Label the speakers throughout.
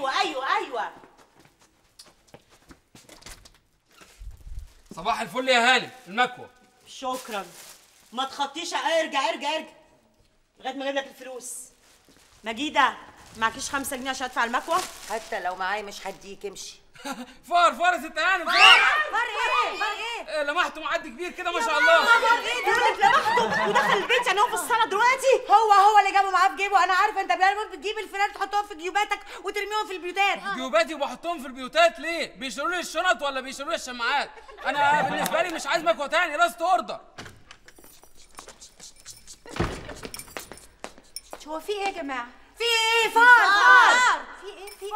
Speaker 1: ايوه ايوه ايوه
Speaker 2: صباح الفل يا هانم المكوى
Speaker 1: شكرا ما تخطيش ارجع ارجع ارجع لغايه ما اجيب لك الفلوس مجيده معكيش خمسة جنيه عشان ادفع المكوى
Speaker 3: حتى لو معايا مش هديك امشي
Speaker 2: فار فار يا ست هانم فار
Speaker 3: فار ايه فار ايه
Speaker 2: إيه، لمحته معدي كبير كده ما شاء الله
Speaker 3: فار ايه
Speaker 1: بيقول لك لمحته ودخل البيت يعني هو في الصاله دلوقتي
Speaker 3: هو هو اللي جابه معاه في جيبه انا عارفه انت بجد بتجيب الفيران تحطهم في جيوباتك وترميهم في البيوتات
Speaker 2: جيوباتي وبحطهم في البيوتات ليه؟ بيشتروا لي الشنط ولا بيشتروا لي الشماعات؟ انا بالنسبه لي مش عايز مكوى تاني لاست اوردر
Speaker 3: هو في ايه يا جماعه في ايه فار فار في ايه في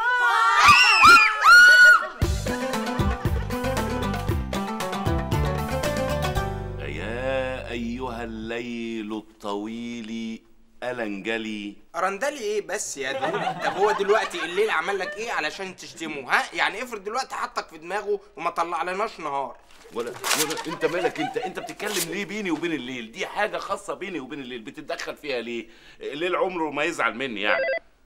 Speaker 4: يا أيها الليل الطويل ألنجلي
Speaker 5: رندلي ايه بس يا دول طب هو دلوقتي الليل عمل لك ايه علشان تشتمه ها يعني افرض دلوقتي حطك في دماغه وما طلعلناش نهار
Speaker 4: ولا ولا انت مالك انت انت بتتكلم ليه بيني وبين الليل دي حاجه خاصه بيني وبين الليل بتتدخل فيها ليه الليل عمره ما يزعل مني يعني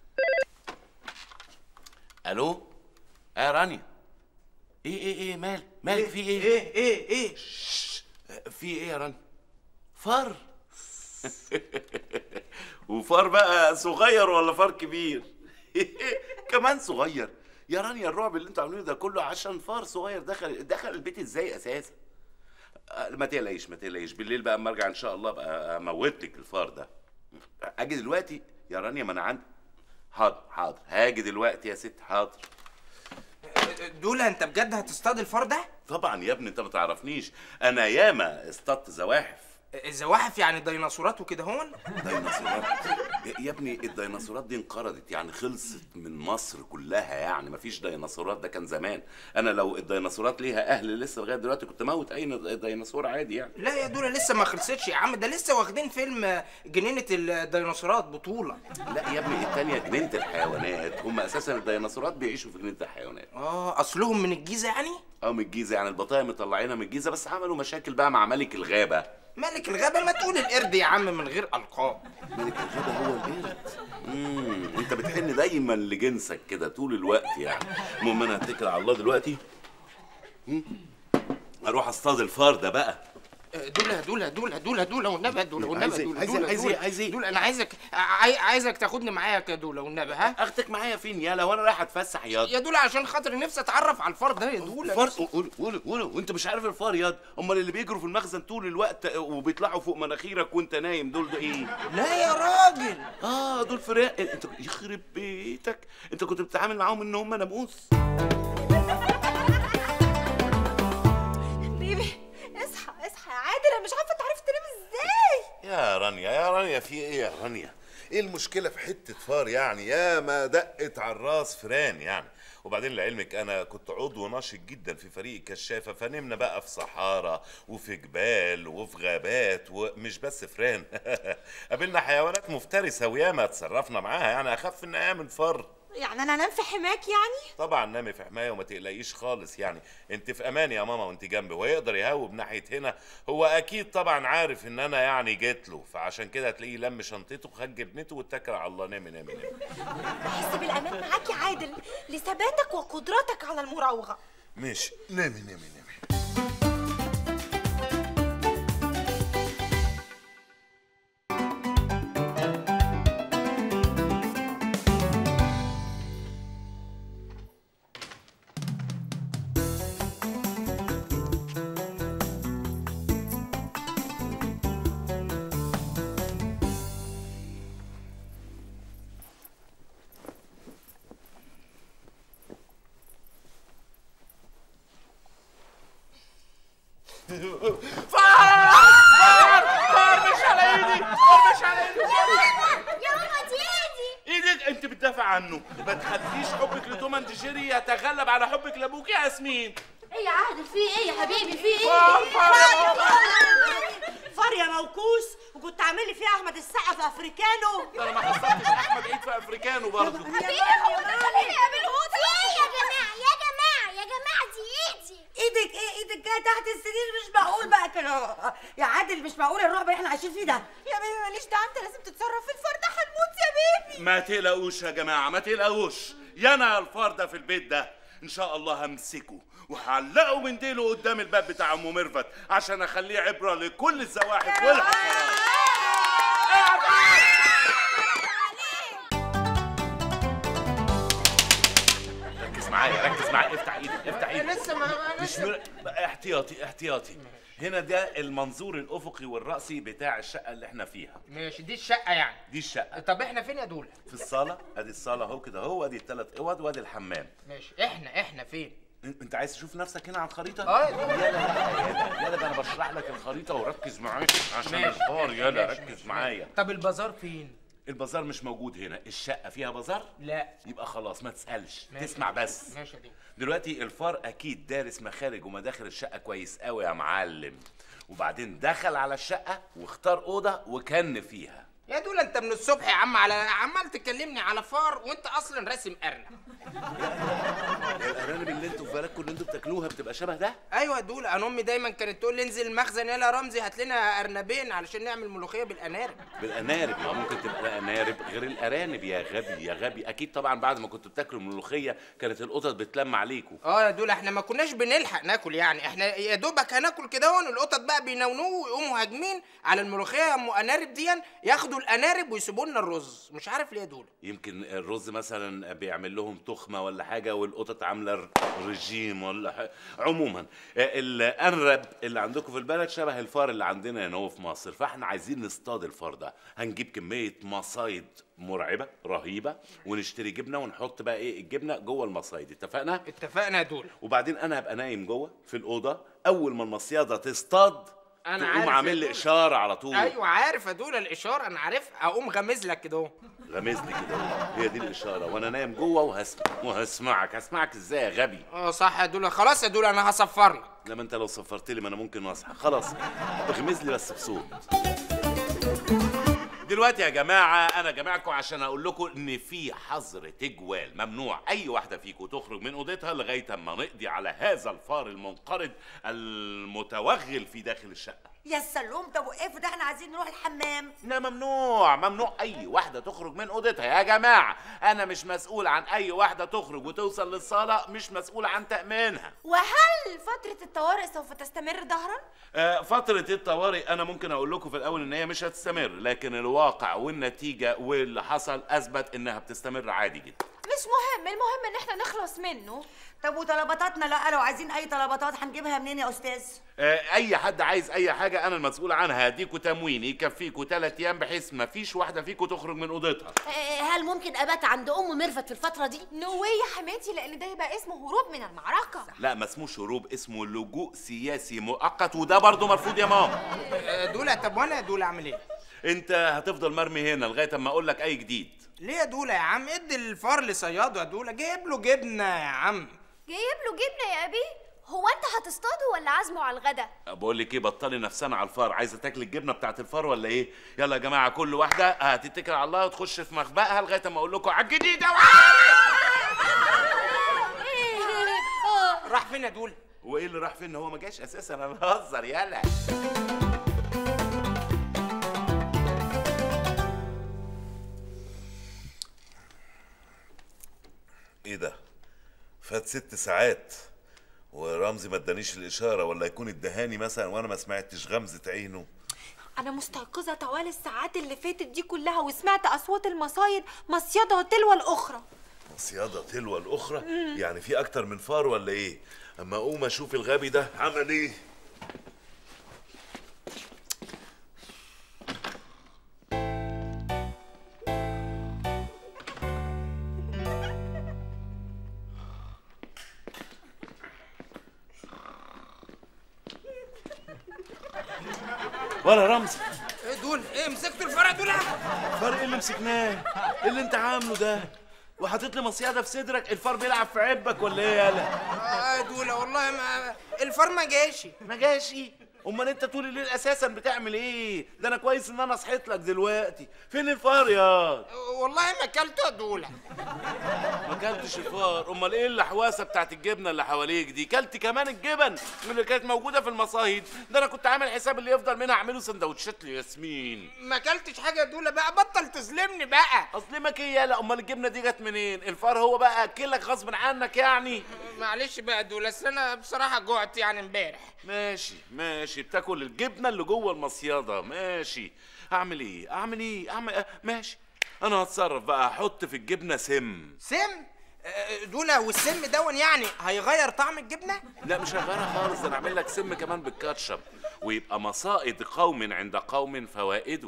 Speaker 4: الو اه رانيا ايه ايه ايه مال مالك في ايه
Speaker 5: ايه ايه ايه
Speaker 4: في ايه يا رانيا فار وفار بقى صغير ولا فار كبير كمان صغير يا رانيا الرعب اللي انتوا عاملينه ده كله عشان فار صغير دخل دخل البيت ازاي اساسا آه، ما تقلقيش ما تقلقيش بالليل بقى اما ارجع ان شاء الله بقى اموت لك الفار ده اجي دلوقتي يا رانيا ما انا عندي حاضر حاضر هاجي دلوقتي يا ست حاضر
Speaker 5: دول انت بجد هتصطاد الفار ده
Speaker 4: طبعا يا ابني انت ما تعرفنيش انا ياما اصطدت زواحف
Speaker 5: الزواحف يعني ديناصورات وكده هون
Speaker 4: ديناصورات يا- يا ابني الديناصورات دي انقرضت يعني خلصت من مصر كلها يعني مفيش ديناصورات ده كان زمان انا لو الديناصورات ليها اهل لسه لغايه دلوقتي كنت موت اي ديناصور عادي يعني
Speaker 5: لا يا دول لسه ما خلصتش يا عم ده لسه واخدين فيلم آه، جنينة الديناصورات بطولة
Speaker 4: لا يا ابني التانية جنينة الحيوانات هم اساسا الديناصورات بيعيشوا في جنينة الحيوانات
Speaker 5: اه اصلهم من الجيزة يعني
Speaker 4: اه من الجيزة يعني البطايا مطلعينها من الجيزة بس عملوا مشاكل بقى مع ملك الغابة
Speaker 5: ملك الغابة ما تقول القرد يا عم من غير ألقاب
Speaker 4: ملك الغابة هو القرد امم انت بتحن دايما لجنسك كده طول الوقت يعني المهم انا هتكل على الله دلوقتي مم. اروح اصطاد الفار ده بقى
Speaker 5: دولة دولة دولة دولة دولة والنبي دولة والنبي
Speaker 4: عايز إيه؟
Speaker 5: دولة
Speaker 4: عايز إيه؟
Speaker 5: دولة
Speaker 4: عايز إيه؟
Speaker 5: دولة
Speaker 4: عايز إيه؟
Speaker 5: دولة أنا عايزك عاي- عايزك تاخدني معاك يا دولة والنبي ها
Speaker 4: اخدك معايا فين يالا وانا رايح اتفسح ياض
Speaker 5: يا دولة عشان خاطر نفسي أتعرف على الفار ده يا دولة
Speaker 4: الفار قول قول قول وانت مش عارف الفار ياض امال اللي بيجروا في المخزن طول الوقت وبيطلعوا فوق مناخيرك وانت نايم دول ده ايه
Speaker 5: لا يا راجل
Speaker 4: اه دول فراق انت يخرب بيتك انت كنت بتتعامل معاهم ان هم ناموس
Speaker 3: بيبي اصحى اصحى يا عادل انا مش عارفه تعرف تنام ازاي
Speaker 6: يا رانيا يا رانيا في ايه يا رانيا ايه المشكله في حته فار يعني يا ما دقت على الراس فران يعني وبعدين لعلمك انا كنت عضو ناشط جدا في فريق الكشافه فنمنا بقى في صحارى وفي جبال وفي غابات ومش بس فران قابلنا حيوانات مفترسه وياما اتصرفنا معاها يعني اخف ان ايام الفار
Speaker 3: يعني انا انام في حماك يعني
Speaker 6: طبعا نامي في حمايه وما تقلقيش خالص يعني انت في امان يا ماما وانت جنبي هو يقدر يهوب ناحيه هنا هو اكيد طبعا عارف ان انا يعني جيت له فعشان كده هتلاقيه لم شنطته خد جبنته واتكل على الله نامي نامي نامي
Speaker 3: بحس بالامان معاك يا عادل لثباتك وقدرتك على المراوغه
Speaker 6: ماشي نامي نامي نامي
Speaker 7: يا ماما دي ايدي
Speaker 4: ايدك انت بتدافع عنه ما تخليش حبك لتوم اند جيري يتغلب على حبك لابوك يا ياسمين
Speaker 7: ايه يا عادل في ايه يا حبيبي في ايه
Speaker 4: فار فار يا ماما.
Speaker 1: فار يا موكوس وكنت عامل لي فيها احمد السقا في افريكانو
Speaker 4: انا ما حصلتش احمد عيد في افريكانو برضه
Speaker 7: في ايه هو ده خليني اقابله في ايه يا جماعه يا جماعه يا جماعه دي ايدي
Speaker 3: ايدك ايه ايدك جايه تحت السرير مش معقول بقى كده يا عادل مش معقول الرعب اللي احنا عايشين فيه ده يا بيبي ماليش دعوه انت لازم تتصرف في الفار ده هنموت يا بيبي
Speaker 4: ما تقلقوش يا جماعه ما تقلقوش يا انا الفار ده في البيت ده ان شاء الله همسكه وهعلقه من ديله قدام الباب بتاع ام ميرفت عشان اخليه عبره لكل الزواحف والحشرات ركز معايا ركز معايا افتح ايدك افتح ايدك
Speaker 5: لسه ما
Speaker 4: مش مر... احتياطي احتياطي هنا ده المنظور الافقي والراسي بتاع الشقه اللي احنا فيها
Speaker 5: ماشي دي الشقه يعني
Speaker 4: دي الشقه
Speaker 5: طب احنا فين يا دوله
Speaker 4: في الصاله ادي الصاله اهو كده اهو ادي الثلاث اوض وادي الحمام
Speaker 5: ماشي احنا احنا فين
Speaker 4: إن- انت عايز تشوف نفسك هنا على الخريطه
Speaker 5: اه يا دوله
Speaker 4: يلا يلا يلا ده انا بشرح لك الخريطه وركز معايا عشان
Speaker 5: ماشي،
Speaker 4: الفار
Speaker 5: ماشي،
Speaker 4: يلا
Speaker 5: ماشي،
Speaker 4: ركز
Speaker 5: ماشي.
Speaker 4: معايا
Speaker 5: طب البازار فين
Speaker 4: البازار مش موجود هنا الشقه فيها بازار
Speaker 5: لا
Speaker 4: يبقى خلاص ما تسالش
Speaker 5: ماشي.
Speaker 4: تسمع بس
Speaker 5: ماشي يا دوله
Speaker 4: دلوقتي الفار اكيد دارس مخارج ومداخل الشقه كويس قوي يا معلم وبعدين دخل على الشقه واختار اوضه وكن فيها
Speaker 5: يا دوله انت من الصبح يا عم على عمال تكلمني على فار وانت اصلا راسم ارنب
Speaker 4: الارانب اللي انتوا في بالكم اللي انتوا بتاكلوها بتبقى شبه ده
Speaker 5: ايوه يا دوله انا امي دايما كانت تقول لي انزل المخزن يلا يا رمزي هات لنا ارنبين علشان نعمل ملوخيه بالانارب
Speaker 4: بالانارب ما ممكن تبقى انارب غير الارانب يا غبي يا غبي اكيد طبعا بعد ما كنتوا بتاكلوا الملوخيه كانت القطط بتلم عليكم
Speaker 5: اه يا دوله احنا ما كناش بنلحق ناكل يعني احنا يا دوبك هناكل كده هون القطط بقى بينونوا ويقوموا هاجمين على الملوخيه يا ام انارب دي ياخدوا الانارب ويسيبوا لنا الرز مش عارف ليه يا دوله
Speaker 4: يمكن الرز مثلا بيعمل لهم تخمه ولا حاجه والقطط عامله رجيم ولا حاجة. عموما الانرب اللي عندكم في البلد شبه الفار اللي عندنا هنا هو في مصر فاحنا عايزين نصطاد الفار ده هنجيب كميه مصايد مرعبه رهيبه ونشتري جبنه ونحط بقى ايه الجبنه جوه المصايد اتفقنا
Speaker 5: اتفقنا يا دوله
Speaker 4: وبعدين انا هبقى نايم جوه في الاوضه اول ما المصياده تصطاد
Speaker 5: أنا
Speaker 4: تقوم
Speaker 5: عارف يا
Speaker 4: عامل لي
Speaker 5: دولة.
Speaker 4: اشاره على طول
Speaker 5: ايوه عارف يا دوله الاشاره انا عارف اقوم غمز لك كده اهو
Speaker 4: غمزني كده هي دي الاشاره وانا نايم جوه وهسمع وهسمعك هسمعك ازاي يا غبي
Speaker 5: اه صح يا دوله خلاص يا دوله انا هصفر لك
Speaker 4: لما انت لو صفرت لي ما انا ممكن اصحى خلاص اغمز لي بس بصوت دلوقتي يا جماعة أنا جماعكم عشان أقول لكم إن في حظر تجوال ممنوع أي واحدة فيكم تخرج من أوضتها لغاية أما نقضي على هذا الفار المنقرض المتوغل في داخل الشقة
Speaker 3: يا سلوم طب وقف ده احنا عايزين نروح الحمام
Speaker 4: لا ممنوع ممنوع اي واحده تخرج من اوضتها يا جماعه انا مش مسؤول عن اي واحده تخرج وتوصل للصاله مش مسؤول عن تامينها
Speaker 7: وهل فترة الطوارئ سوف تستمر ظهرا؟
Speaker 4: آه، فترة الطوارئ أنا ممكن أقول لكم في الأول إن هي مش هتستمر، لكن الواقع والنتيجة واللي حصل أثبت إنها بتستمر عادي جدا.
Speaker 7: مش مهم المهم ان احنا نخلص منه
Speaker 3: طب وطلباتاتنا لا لو عايزين اي طلباتات هنجيبها منين يا استاذ
Speaker 4: آه، أي حد عايز أي حاجة أنا المسؤول عنها هديكوا تموين يكفيكوا ثلاث أيام بحيث ما فيش واحدة فيكم تخرج من أوضتها.
Speaker 8: هل ممكن ابات عند ام ميرفت في الفتره دي
Speaker 7: نو واي يا حماتي لان ده يبقى اسمه هروب من المعركة
Speaker 4: لا ما اسموش هروب اسمه لجوء سياسي مؤقت وده برضه مرفوض يا ماما.
Speaker 5: آه، دوله طب وانا يا دوله اعمل ايه
Speaker 4: أنت هتفضل مرمي هنا لغاية أما أقول لك أي جديد.
Speaker 5: ليه يا دوله يا عم ادي الفار لصياده يا دوله جايب له جبنه يا عم
Speaker 7: جايب له جبنة يا ابي هو انت هتصطاده ولا عازمه على الغدا
Speaker 4: بقول لك ايه بطلي نفسنا على الفار عايزه تاكل الجبنه بتاعت الفار ولا ايه يلا يا جماعه كل واحده هتتكل على الله وتخش في مخبأها لغايه ما اقول لكم على الجديده
Speaker 5: راح فين يا دوله
Speaker 4: وايه اللي راح فين هو ما جاش اساسا انا بهزر يلا
Speaker 6: ايه ده فات ست ساعات ورمزي ما ادانيش الاشاره ولا يكون ادهاني مثلا وانا ما سمعتش غمزه عينه
Speaker 9: أنا مستيقظة طوال الساعات اللي فاتت دي كلها وسمعت أصوات المصايد مصيدة تلو الأخرى
Speaker 6: صياده تلو الاخرى يعني في اكتر من فار ولا ايه اما اقوم اشوف الغبي ده عمل ايه
Speaker 4: ولا رمزي
Speaker 5: ايه دول ايه مسكتوا الفار يا دوله
Speaker 4: الفار ايه اللي مسكناه ايه اللي انت عامله ده وحاطط لي مصيده في صدرك الفار بيلعب في عبك ولا ايه يالا
Speaker 5: اه يا دوله والله ما الفار ما جاش
Speaker 4: ما جاشي امال انت طول الليل اساسا بتعمل ايه ده انا كويس ان انا صحيت لك دلوقتي فين الفار يا
Speaker 5: والله ما اكلته يا دوله
Speaker 4: ما اكلتش الفار امال ايه الحواسه بتاعت الجبنه اللي حواليك دي كلت كمان الجبن اللي كانت موجوده في المصايد ده انا كنت عامل حساب اللي يفضل منها اعمله سندوتشات لياسمين
Speaker 5: ما اكلتش حاجه يا دوله بقى بطل تظلمني بقى
Speaker 4: اظلمك ايه يالا امال الجبنه دي جت منين الفار هو بقى اكلك غصب عنك يعني
Speaker 5: معلش بقى يا دوله اصل انا بصراحه جوعت يعني امبارح
Speaker 4: ماشي ماشي بتاكل الجبنه اللي جوه المصياده ماشي اعمل ايه اعمل ايه اعمل أه ماشي انا هتصرف بقى احط في الجبنه سم
Speaker 5: سم آه، دوله والسم دون يعني هيغير طعم الجبنه
Speaker 4: لا مش هغيرها خالص ده انا اعمل لك سم كمان بالكاتشب ويبقى مصائد قوم عند قوم فوائده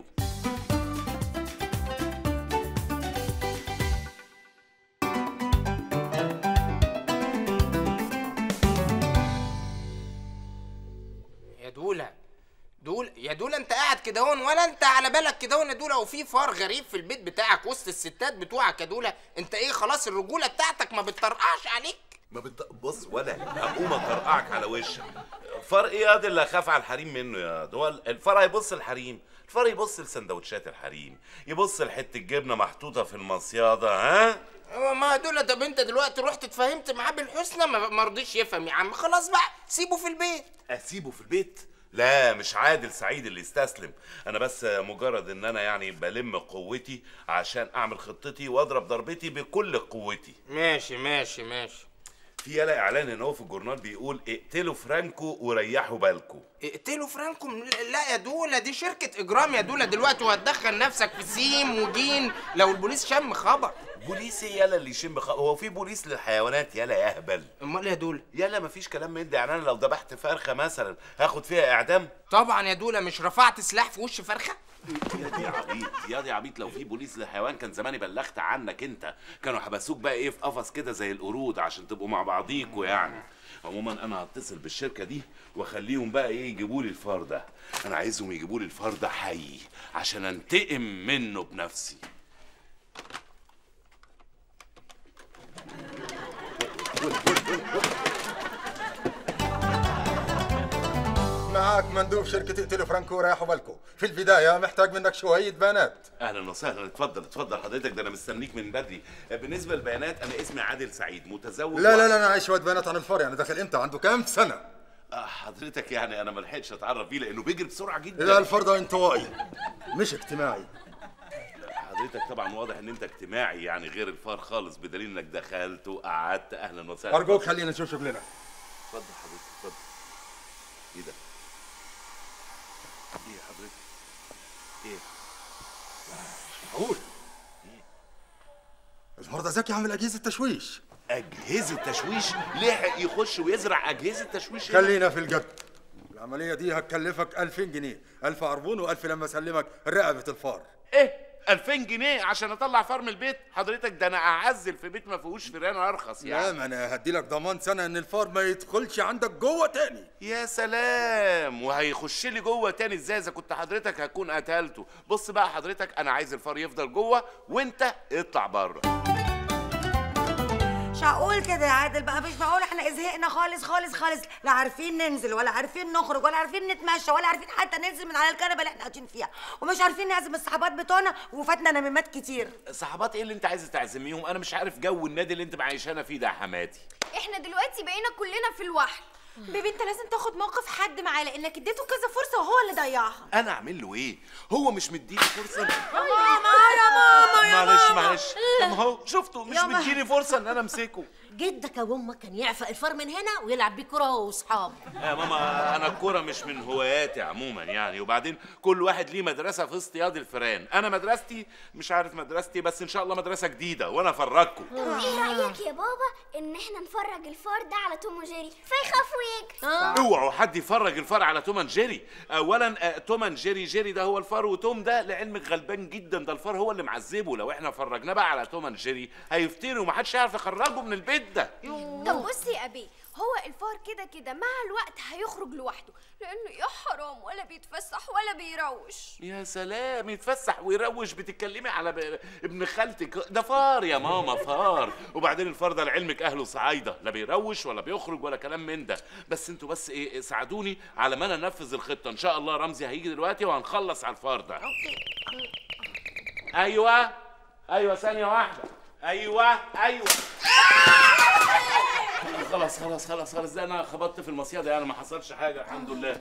Speaker 5: يا دوله دول يا دول انت قاعد كده هون ولا انت على بالك كده هون يا دوله وفي فار غريب في البيت بتاعك وسط الستات بتوعك يا دوله انت ايه خلاص الرجوله بتاعتك ما بتطرقعش عليك
Speaker 4: ما بت... بص ولا هقوم اطرقعك على وشك فرق ايه ياض اللي اخاف على الحريم منه يا هو الفرع يبص الحريم الفرع يبص لسندوتشات الحريم يبص لحته جبنه محطوطه في المصياده ها
Speaker 5: هو ما دول طب انت دلوقتي رحت اتفاهمت معاه بالحسنى ما ما رضيش يفهم يا عم خلاص بقى سيبه في البيت
Speaker 4: اسيبه في البيت لا مش عادل سعيد اللي يستسلم انا بس مجرد ان انا يعني بلم قوتي عشان اعمل خطتي واضرب ضربتي بكل قوتي
Speaker 5: ماشي ماشي ماشي
Speaker 4: في يلا اعلان هنا هو في الجورنال بيقول اقتلوا فرانكو وريحوا بالكم
Speaker 5: اقتلوا فرانكو لا يا دولة دي شركة إجرام يا دولة دلوقتي وهتدخل نفسك في سين وجين لو البوليس شم خبر
Speaker 4: بوليس إيه يلا اللي يشم خ... هو في بوليس للحيوانات يلا يا اهبل
Speaker 5: امال يا دولة
Speaker 4: يلا مفيش كلام من ده يعني انا لو ذبحت فرخه مثلا هاخد فيها اعدام
Speaker 5: طبعا يا دولة مش رفعت سلاح في وش فرخة
Speaker 4: يا دي عبيط يا دي عبيط لو في بوليس للحيوان كان زماني بلغت عنك انت كانوا حبسوك بقى ايه في قفص كده زي القرود عشان تبقوا مع بعضيكوا يعني عموما انا هتصل بالشركه دي واخليهم بقى ايه يجيبوا لي الفار ده انا عايزهم يجيبوا لي الفار ده حي عشان انتقم منه بنفسي
Speaker 10: معاك مندوب شركة اقتلوا فرانكو رايحوا بالكو في البداية محتاج منك شوية بيانات
Speaker 4: اهلا وسهلا اتفضل اتفضل حضرتك ده انا مستنيك من بدري بالنسبه للبيانات انا اسمي عادل سعيد متزوج
Speaker 10: لا لا لا انا عايز شوية بيانات عن الفار يعني داخل امتى عنده كام سنة
Speaker 4: آه، حضرتك يعني انا ما لحقتش اتعرف بيه لانه بيجري بسرعه جدا
Speaker 10: لا الفار ده انطوائي مش اجتماعي
Speaker 4: حضرتك طبعا واضح ان انت اجتماعي يعني غير الفار خالص بدليل انك دخلت وقعدت اهلا وسهلا
Speaker 10: ارجوك خلينا نشوف شغلنا
Speaker 4: اتفضل حضرتك اتفضل ايه ده ايه يا حضرتك ايه
Speaker 10: معقول الفار ده ذكي عامل اجهزة تشويش
Speaker 4: اجهزه تشويش لحق يخش ويزرع اجهزه تشويش هنا؟
Speaker 10: خلينا في الجد العملية دي هتكلفك 2000 جنيه 1000 عربون و1000 لما اسلمك رقبة الفار
Speaker 4: ايه 2000 جنيه عشان اطلع فار من البيت حضرتك ده انا اعزل في بيت ما فيهوش فيران ارخص
Speaker 10: لا
Speaker 4: يعني
Speaker 10: ما انا هديلك ضمان سنة ان الفار ما يدخلش عندك جوه تاني
Speaker 4: يا سلام وهيخش لي جوه تاني ازاي اذا كنت حضرتك هكون قتلته بص بقى حضرتك انا عايز الفار يفضل جوه وانت اطلع بره
Speaker 3: مش هقول كده يا عادل بقى مش معقول احنا زهقنا خالص خالص خالص لا عارفين ننزل ولا عارفين نخرج ولا عارفين نتمشى ولا عارفين حتى ننزل من على الكنبه اللي احنا قاعدين فيها ومش عارفين نعزم الصحابات بتوعنا وفاتنا نميمات كتير
Speaker 4: صحابات ايه اللي انت عايز تعزميهم انا مش عارف جو النادي اللي انت معيشانا فيه ده يا حماتي
Speaker 7: احنا دلوقتي بقينا كلنا في الوحل
Speaker 9: بيبي انت لازم تاخد موقف حد معاه لانك اديته كذا فرصه وهو اللي ضيعها
Speaker 4: انا اعمل له ايه هو مش مديني فرصه
Speaker 3: ماما يا ماما يا
Speaker 4: معلش
Speaker 3: ماما
Speaker 4: معلش طب ما هو شفتوا مش
Speaker 3: يا ما-
Speaker 4: مديني فرصه ان انا امسكه
Speaker 8: جدك ابو امك كان يعفق الفار من هنا ويلعب بيه كوره هو واصحابه
Speaker 4: يا ماما انا الكوره مش من هواياتي عموما يعني وبعدين كل واحد ليه مدرسه في اصطياد الفئران انا مدرستي مش عارف مدرستي بس ان شاء الله مدرسه جديده وانا افرجكم
Speaker 7: طب ايه رايك يا بابا ان احنا نفرج الفار ده على توم وجيري فيخاف ويجري
Speaker 4: اوعوا حد يفرج الفار على توم اند جيري اولا آه، توم اند جيري جيري ده هو الفار وتوم ده لعلمك غلبان جدا ده الفار هو اللي معذبه لو احنا فرجناه بقى على توم اند جيري هيفتري ومحدش هيعرف يخرجه من البيت ده
Speaker 7: طب بص يا ابي هو الفار كده كده مع الوقت هيخرج لوحده لانه يا حرام ولا بيتفسح ولا بيروش
Speaker 4: يا سلام يتفسح ويروش بتتكلمي على ب... ابن خالتك ده فار يا ماما فار وبعدين الفار ده لعلمك اهله صعايده لا بيروش ولا بيخرج ولا كلام من ده بس انتوا بس ايه ساعدوني على ما انا انفذ الخطه ان شاء الله رمزي هيجي دلوقتي وهنخلص على الفار ده ايوه ايوه ثانيه واحده ايوه ايوه خلاص خلاص خلاص خلاص ده انا خبطت في المصيده يعني ما حصلش حاجه الحمد لله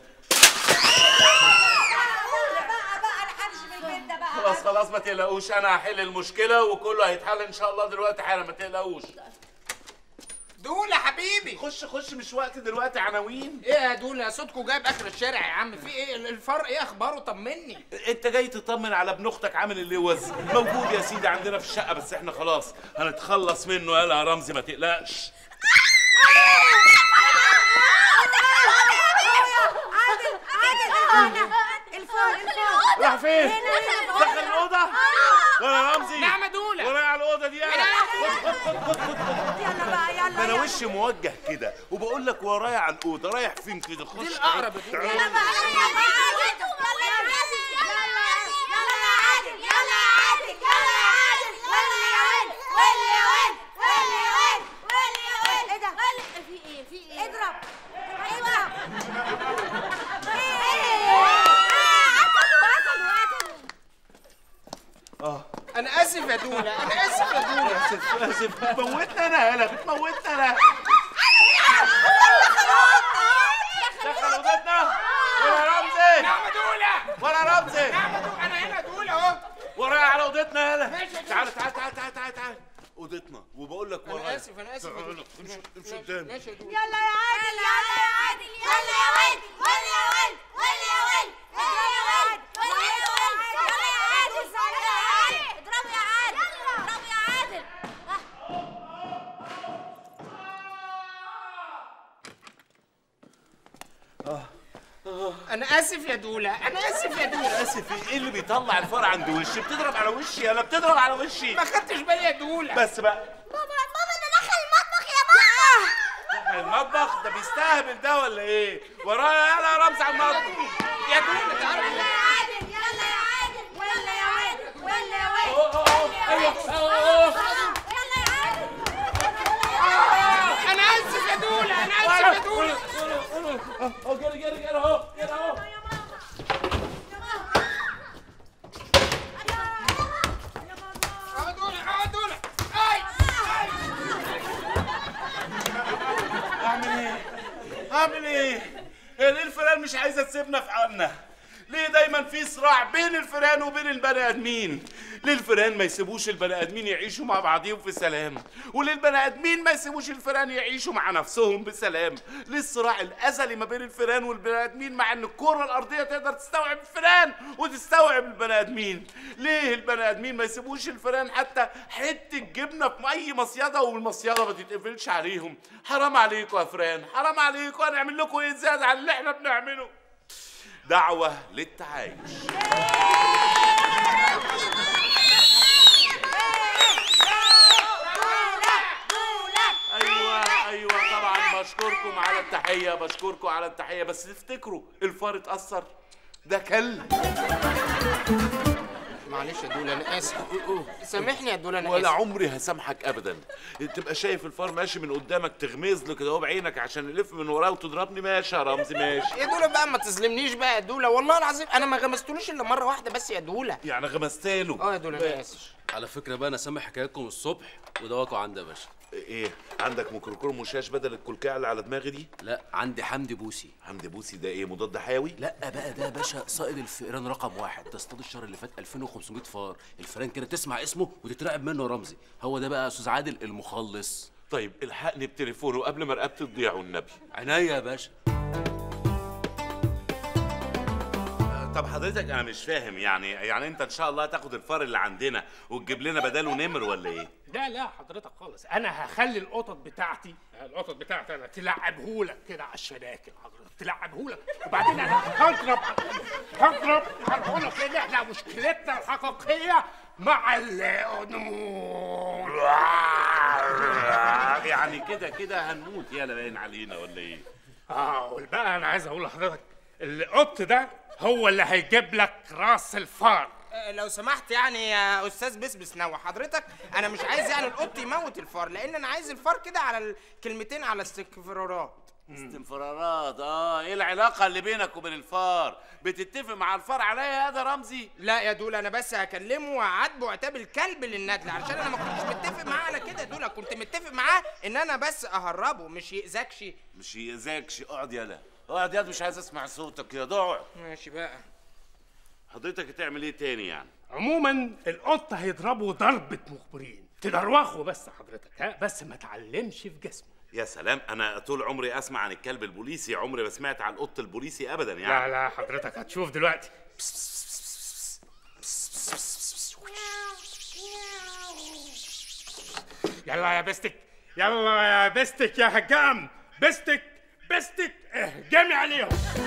Speaker 4: خلاص خلاص ما تقلقوش انا هحل المشكله وكله هيتحل ان شاء الله دلوقتي حالا ما تقلقوش
Speaker 5: دولة حبيبي
Speaker 4: خش خش مش وقت دلوقتي عناوين
Speaker 5: ايه يا دولة صوتكوا جايب اخر الشارع يا عم في ايه الفرق ايه اخباره طمني
Speaker 4: انت جاي تطمن على ابن اختك عامل اللوز موجود يا سيدي عندنا في الشقه بس احنا خلاص هنتخلص منه يلا يا رمزي ما تقلقش
Speaker 3: عادل عادل الفار الفار
Speaker 4: راح فين؟ دخل الاوضه ولا رمزي
Speaker 5: نعم يا دولة.
Speaker 4: ولا على الاوضه دي يلا خد خد خد خد خد
Speaker 3: يلا بقى يلا
Speaker 4: ما انا
Speaker 3: يلا.
Speaker 4: وشي موجه كده وبقول لك ورايا على الاوضه رايح فين كده خش
Speaker 5: دي الأقرب يا دولة.
Speaker 4: تعال.
Speaker 3: يلا بقى يلا يلا يلا يا عادل يلا يا عادل يلا يا عادل واللي يا وين واللي يا وين واللي يا وين واللي يا وين ايه ده
Speaker 8: في ايه في ايه
Speaker 3: اضرب اضرب
Speaker 5: انا اسف يا دولة انا اسف يا دولة
Speaker 4: اسف اسف بتموتنا انا يالا بتموتنا انا دخل اوضتنا ولا رمزي
Speaker 5: نعم يا دولة
Speaker 4: ولا رمزي
Speaker 5: نعم يا دولة انا هنا يا دولة اهو
Speaker 4: ورايا على اوضتنا يالا
Speaker 5: ماشي يا دولة.
Speaker 4: تعال تعال تعال تعال تعال تعال اوضتنا وبقول لك ورايا
Speaker 5: انا اسف انا اسف يا
Speaker 4: تعال
Speaker 5: دولة.
Speaker 4: امشي امشي
Speaker 5: ماشي-
Speaker 4: قدامي
Speaker 5: ماشي يا دولة
Speaker 3: يلا يا عادل يلا يا عادل يلا يا وين واللي يا وين واللي يا وين واللي يا وين واللي يا وين يلا يا عادل يلا يا عادل
Speaker 7: اضربوا يا عادل اضربوا يا عادل
Speaker 5: انا اسف يا دولة انا اسف يا دولة
Speaker 4: اسف ايه اللي بيطلع الفار عند وشي بتضرب على وشي انا بتضرب على وشي
Speaker 5: ما خدتش بالي يا دولة
Speaker 4: بس بقى
Speaker 7: بابا بابا ده دخل المطبخ يا بابا
Speaker 4: المطبخ ده بيستهبل ده ولا ايه ورايا يلا يا رمزي على المطبخ
Speaker 5: يا دولة تعالى
Speaker 3: يلا يا عادل يلا يا عادل واللي يا وين واللي يا وين
Speaker 4: أوه، أوه، أوه، ايوه أوه، أوه.
Speaker 3: يلا يا عادل
Speaker 5: انا اسف يا دولة انا اسف يا دولة
Speaker 4: اهو جري جري جري اهو جري اهو
Speaker 5: اه دولة اه دولة اي
Speaker 4: اعمل ايه اعمل ايه هي ليه الفئران مش عايزه تسيبنا في حالنا ليه دايما في صراع بين الفئران وبين البني ادمين ليه الفئران ما يسيبوش البني ادمين يعيشوا مع بعضهم في سلام وليه البني ادمين ما يسيبوش الفئران يعيشوا مع نفسهم بسلام ليه الصراع الازلي ما بين الفئران والبني ادمين مع ان الكره الارضيه تقدر تستوعب الفئران وتستوعب البني ادمين ليه البني ادمين ما يسيبوش الفئران حتى حته جبنه في اي مصيده والمصيده ما تتقفلش عليهم حرام عليكم يا فئران حرام عليكم هنعمل لكم ايه زياده عن اللي احنا بنعمله دعوه للتعايش ايوه ايوه طبعا بشكركم على التحيه بشكركم على التحيه بس تفتكروا الفار اتاثر ده كلب
Speaker 5: معلش يا دولة انا اسف سامحني يا دولة انا
Speaker 4: ولا
Speaker 5: اسف
Speaker 4: عمري هسامحك ابدا تبقى شايف الفار ماشي من قدامك تغمز له كده اهو بعينك عشان يلف من وراه وتضربني ماشي يا رمزي ماشي
Speaker 5: يا دولة بقى ما تظلمنيش بقى يا دولة والله العظيم انا ما غمستلوش الا مرة واحدة بس يا دولة
Speaker 4: يعني غمزتله
Speaker 5: اه يا دولة انا اسف
Speaker 11: على فكره بقى انا سامع حكايتكم الصبح ودواكوا عندي يا باشا
Speaker 4: ايه عندك ميكروكروم وشاش بدل الكلكعه اللي على دماغي دي
Speaker 11: لا عندي حمدي بوسي
Speaker 4: حمدي بوسي ده ايه مضاد حيوي
Speaker 11: لا بقى ده يا باشا صائد الفئران رقم واحد تصطاد الشهر اللي فات 2500 فار الفئران كده تسمع اسمه وتترعب منه يا رمزي هو ده بقى يا استاذ عادل المخلص
Speaker 4: طيب الحقني بتليفونه قبل ما رقبتي تضيع والنبي
Speaker 11: عينيا يا باشا
Speaker 4: طب حضرتك انا مش فاهم يعني يعني انت ان شاء الله هتاخد الفار اللي عندنا وتجيب لنا بداله نمر ولا ايه
Speaker 12: لا لا حضرتك خالص انا هخلي القطط بتاعتي القطط بتاعتي انا تلعبهولك كده على الشباك حضرتك تلعبهولك وبعدين انا هضرب هضرب هقولك ان احنا مشكلتنا الحقيقيه مع النمور
Speaker 6: يعني كده كده هنموت يالا باين علينا ولا ايه
Speaker 12: اه والبقى انا عايز اقول لحضرتك القط ده هو اللي هيجيب لك راس الفار
Speaker 5: آه، لو سمحت يعني يا استاذ بسبس نوع حضرتك انا مش عايز يعني القط يموت الفار لان انا عايز الفار كده على الكلمتين على استكفرارات
Speaker 4: استنفرارات اه ايه العلاقه اللي بينك وبين الفار بتتفق مع الفار عليا يا ده رمزي
Speaker 5: لا يا دول انا بس هكلمه وهعاتبه عتاب الكلب للندل علشان انا ما كنتش متفق معاه على كده يا دول كنت متفق معاه ان انا بس اهربه مش يأذكش
Speaker 4: مش يأذاكش اقعد يالا اقعد يالا مش عايز اسمع صوتك يا ضاع
Speaker 5: ماشي بقى
Speaker 4: حضرتك هتعمل ايه تاني يعني
Speaker 12: عموما القط هيضربه ضربة مخبرين تدروخه بس حضرتك ها بس ما تعلمش في جسمه
Speaker 4: يا سلام انا طول عمري اسمع عن الكلب البوليسي عمري ما سمعت عن القط البوليسي ابدا
Speaker 12: لا
Speaker 4: يعني
Speaker 12: لا حضرتك هتشوف دلوقتي يلا يا بستك يلا يا بستك يا هجام بستك بستك اهجمي عليهم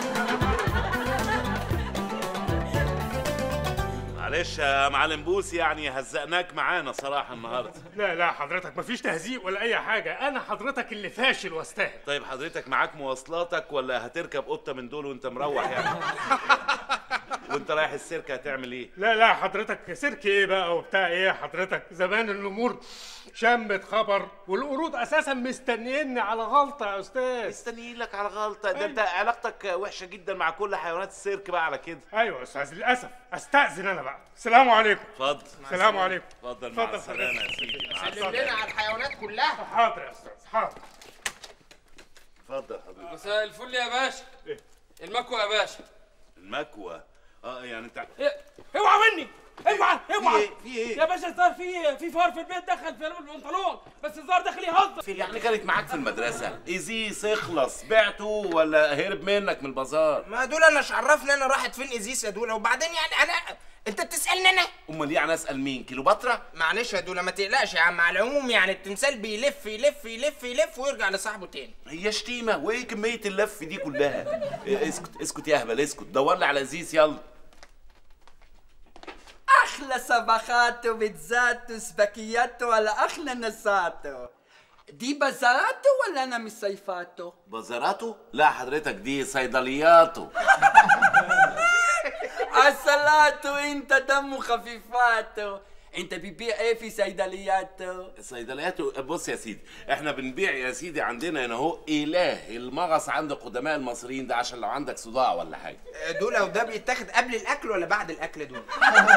Speaker 4: معلش يا معلم بوسي يعني هزقناك معانا صراحه النهارده
Speaker 12: لا لا حضرتك مفيش تهزيق ولا اي حاجه انا حضرتك اللي فاشل واستاهل
Speaker 4: طيب حضرتك معاك مواصلاتك ولا هتركب قطه من دول وانت مروح يعني وانت رايح السيرك هتعمل ايه
Speaker 12: لا لا حضرتك سيرك ايه بقى وبتاع ايه حضرتك زمان الامور شمت خبر والقرود اساسا مستنيني على غلطه يا استاذ
Speaker 4: مستنيين لك على غلطه ده انت علاقتك وحشه جدا مع كل حيوانات السيرك بقى على كده
Speaker 12: ايوه يا استاذ للاسف استاذن انا بقى السلام عليكم
Speaker 4: اتفضل
Speaker 12: السلام عليكم
Speaker 4: اتفضل مع
Speaker 12: اتفضل
Speaker 4: السلامه يا سيدي مع
Speaker 5: سلم
Speaker 4: السلامه
Speaker 5: لنا على الحيوانات كلها
Speaker 12: حاضر يا استاذ حاضر
Speaker 4: اتفضل حضرتك
Speaker 2: مساء الفل يا باشا المكوى يا باشا
Speaker 4: المكوى اه يعني انت
Speaker 2: إيه، اوعى مني اوعى اوعى
Speaker 4: ايه؟ في ايه؟
Speaker 2: يا باشا الظاهر في في فار في البيت دخل في قلب البنطلون بس الظاهر داخل يهزر
Speaker 4: في يعني كانت معاك في المدرسه ايزيس اخلص بعته ولا هرب منك من البازار
Speaker 5: ما دول انا مش عرفني انا راحت فين ازيس يا دول وبعدين يعني انا انت بتسالني انا
Speaker 4: امال يعني اسال مين كيلوباترا
Speaker 5: معلش يا دول ما تقلقش يا عم على العموم يعني التمثال بيلف يلف يلف يلف ويرجع لصاحبه تاني
Speaker 4: هي شتيمه وايه كميه اللف دي كلها إيه، اسكت اسكت يا اهبل اسكت دور لي على ازيس يلا
Speaker 13: احلى سبخاتو بيتزاتو سباكياتو ولا احلى نساتو دي بازاراتو ولا انا مش صيفاتو
Speaker 4: بازاراته لا حضرتك دي صيدلياته
Speaker 13: عسلاتو انت دمه خفيفاتو انت بتبيع ايه في صيدلياتو
Speaker 4: الصيدليات بص يا سيدي احنا بنبيع يا سيدي عندنا هنا اهو اله المغص عند قدماء المصريين ده عشان لو عندك صداع ولا حاجه
Speaker 5: دول وده بيتاخد قبل الاكل ولا بعد الاكل دول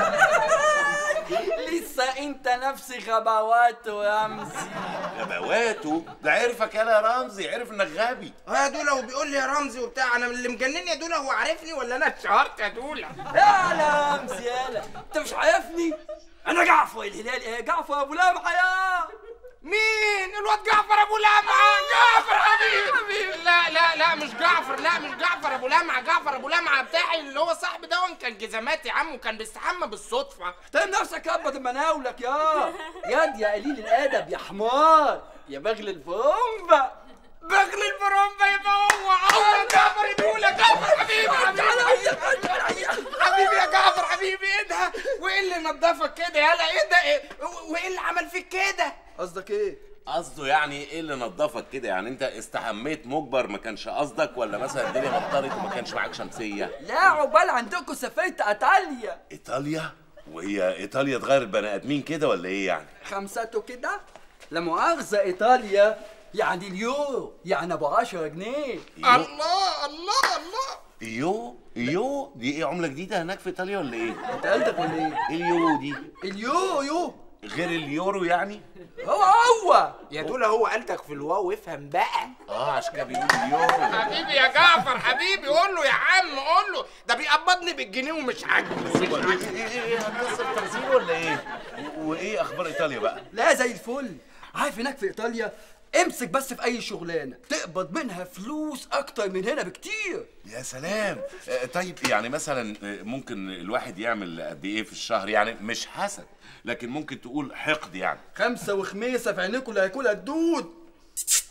Speaker 13: لسه انت نفس غباواتو يا رمزي
Speaker 4: غباواته ده عرفك انا يا رمزي عرف انك غبي
Speaker 5: اه يا دولا وبيقول لي يا رمزي وبتاع انا اللي مجنني يا دولا هو عارفني ولا انا اتشهرت يا دولا
Speaker 13: يا رمزي يالا انت مش عارفني انا جعفر الهلال ايه جعفر ابو لمعه يا
Speaker 5: مين الواد جعفر ابو لمعه جعفر حبيبي حبيبي لا لا لا مش جعفر لا مش جعفر ابو لمعه جعفر ابو لمعه بتاعي اللي هو صاحبي ده كان جزمات يا عم وكان بيستحمى بالصدفه
Speaker 13: احترم نفسك يا ابا مناولك يا ياد يا قليل الادب يا حمار يا بغل الفرنبه
Speaker 5: بغل البرومبا يبقى هو هو جعفر يقول يا جعفر حبيبي حبيبي حبيبي يا جعفر حبيبي ايه ده وايه اللي نضفك كده يلا ايه ده إيه؟ وايه اللي عمل فيك كده
Speaker 13: قصدك ايه
Speaker 4: قصده يعني ايه اللي نضفك كده يعني انت استحميت مجبر ما كانش قصدك ولا مثلا الدنيا مطرت وما كانش معاك شمسيه
Speaker 13: لا عقبال عندكم سافرت ايطاليا
Speaker 4: ايطاليا وهي ايطاليا تغير البني ادمين كده ولا ايه يعني
Speaker 13: خمسته كده لا مؤاخذة ايطاليا يعني اليورو يعني ابو 10 جنيه
Speaker 5: الله الله الله
Speaker 4: يو يو دي ايه عمله جديده هناك في ايطاليا ولا ايه
Speaker 13: انت قصدك ولا ايه
Speaker 4: ايه اليورو دي
Speaker 13: اليورو يو
Speaker 4: غير اليورو يعني
Speaker 13: هو هو
Speaker 5: يا دولا هو قالتك في الواو وافهم بقى
Speaker 4: اه عشان كده بيقول اليورو
Speaker 5: حبيبي يا جعفر حبيبي قول له يا عم قول له ده بيقبضني بالجنيه ومش عاجبه
Speaker 4: ايه ايه ايه هتصرف تمثيل ولا ايه و- وايه اخبار ايطاليا بقى
Speaker 13: لا زي الفل عارف هناك في ايطاليا امسك بس في اي شغلانه تقبض منها فلوس اكتر من هنا بكتير
Speaker 4: يا سلام آه، طيب يعني مثلا آه، ممكن الواحد يعمل قد ايه في الشهر يعني مش حسد لكن ممكن تقول حقد يعني
Speaker 13: خمسة وخميسة في عينيكوا اللي هياكلها الدود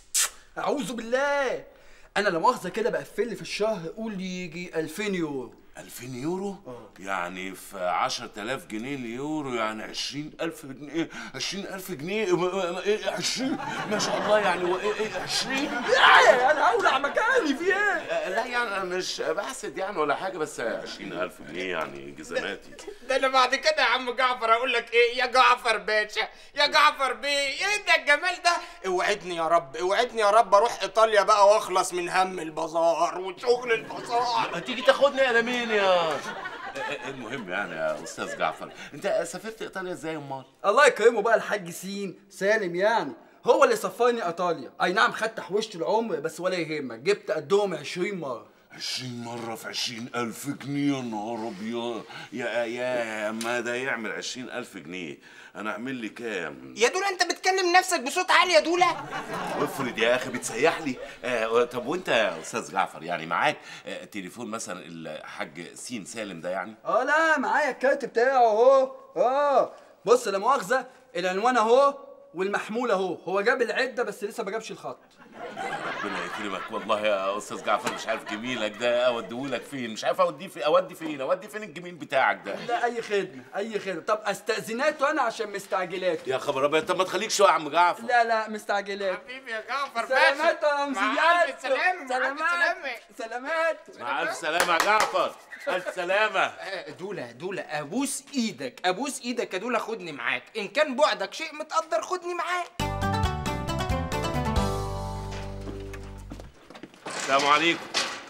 Speaker 13: أعوذ بالله أنا لا مؤاخذة كده بقفل لي في الشهر قول لي يجي 2000 يورو
Speaker 4: 2000 يورو يعني في 10000 جنيه اليورو يعني 20000 جنيه 20000 جنيه م- م- ايه 20 ما شاء الله يعني هو ايه ايه 20
Speaker 13: ايه انا اولع مكاني في ايه
Speaker 4: آه، لا يعني انا مش بحسد يعني ولا حاجه بس 20000 جنيه يعني جزماتي
Speaker 5: ده انا بعد كده يا عم جعفر اقول لك ايه يا جعفر باشا يا جعفر بيه ايه ده الجمال ده اوعدني يا رب اوعدني يا رب اروح ايطاليا بقى واخلص من هم البازار وشغل البازار
Speaker 4: تيجي تاخدني انا مين يا المهم يعني يا استاذ جعفر انت سافرت ايطاليا ازاي امال
Speaker 13: الله يكرمه بقى الحاج سين سالم يعني هو اللي سفرني ايطاليا اي نعم خدت تحويشه العمر بس ولا يهمك جبت قدهم 20 مره
Speaker 4: 20 مرة في 20000 جنيه يا نهار أبيض يا يا ما ده يعمل 20000 جنيه أنا أعمل لي كام؟
Speaker 5: يا دولا انت بتكلم نفسك بصوت عالي يا دولا
Speaker 4: وافرض يا أخي بتسيح لي آه طب وأنت يا أستاذ جعفر يعني معاك آه تليفون مثلا الحاج سين سالم ده يعني؟
Speaker 13: اه لا معايا الكارت بتاعه اهو اه بص لا مؤاخذه العنوان اهو والمحمول اهو هو جاب العده بس لسه ما جابش الخط
Speaker 4: ربنا يكرمك والله يا أستاذ جعفر مش عارف جميلك ده أوديهولك فين مش عارف أوديه في أودي فين أودي فين الجميل بتاعك ده
Speaker 13: لا اي خدمه اي خدمه طب استاذناته انا عشان مستعجلاته
Speaker 4: يا خبر أبيض طب ما تخليك شوية يا عم جعفر
Speaker 13: لا لا مستعجلاته
Speaker 5: حبيبي يا جعفر
Speaker 13: سلامات يا
Speaker 5: مع
Speaker 13: رمزيات
Speaker 5: ألف سلامة مع ألف
Speaker 13: سلامات
Speaker 5: سلامة
Speaker 13: سلامات
Speaker 4: مع ألف سلامة يا جعفر ألف سلامة
Speaker 5: آه، دولا دولا ابوس ايدك ابوس ايدك يا دولا خدني معاك ان كان بعدك شيء متقدر خدني معاك
Speaker 4: السلام عليكم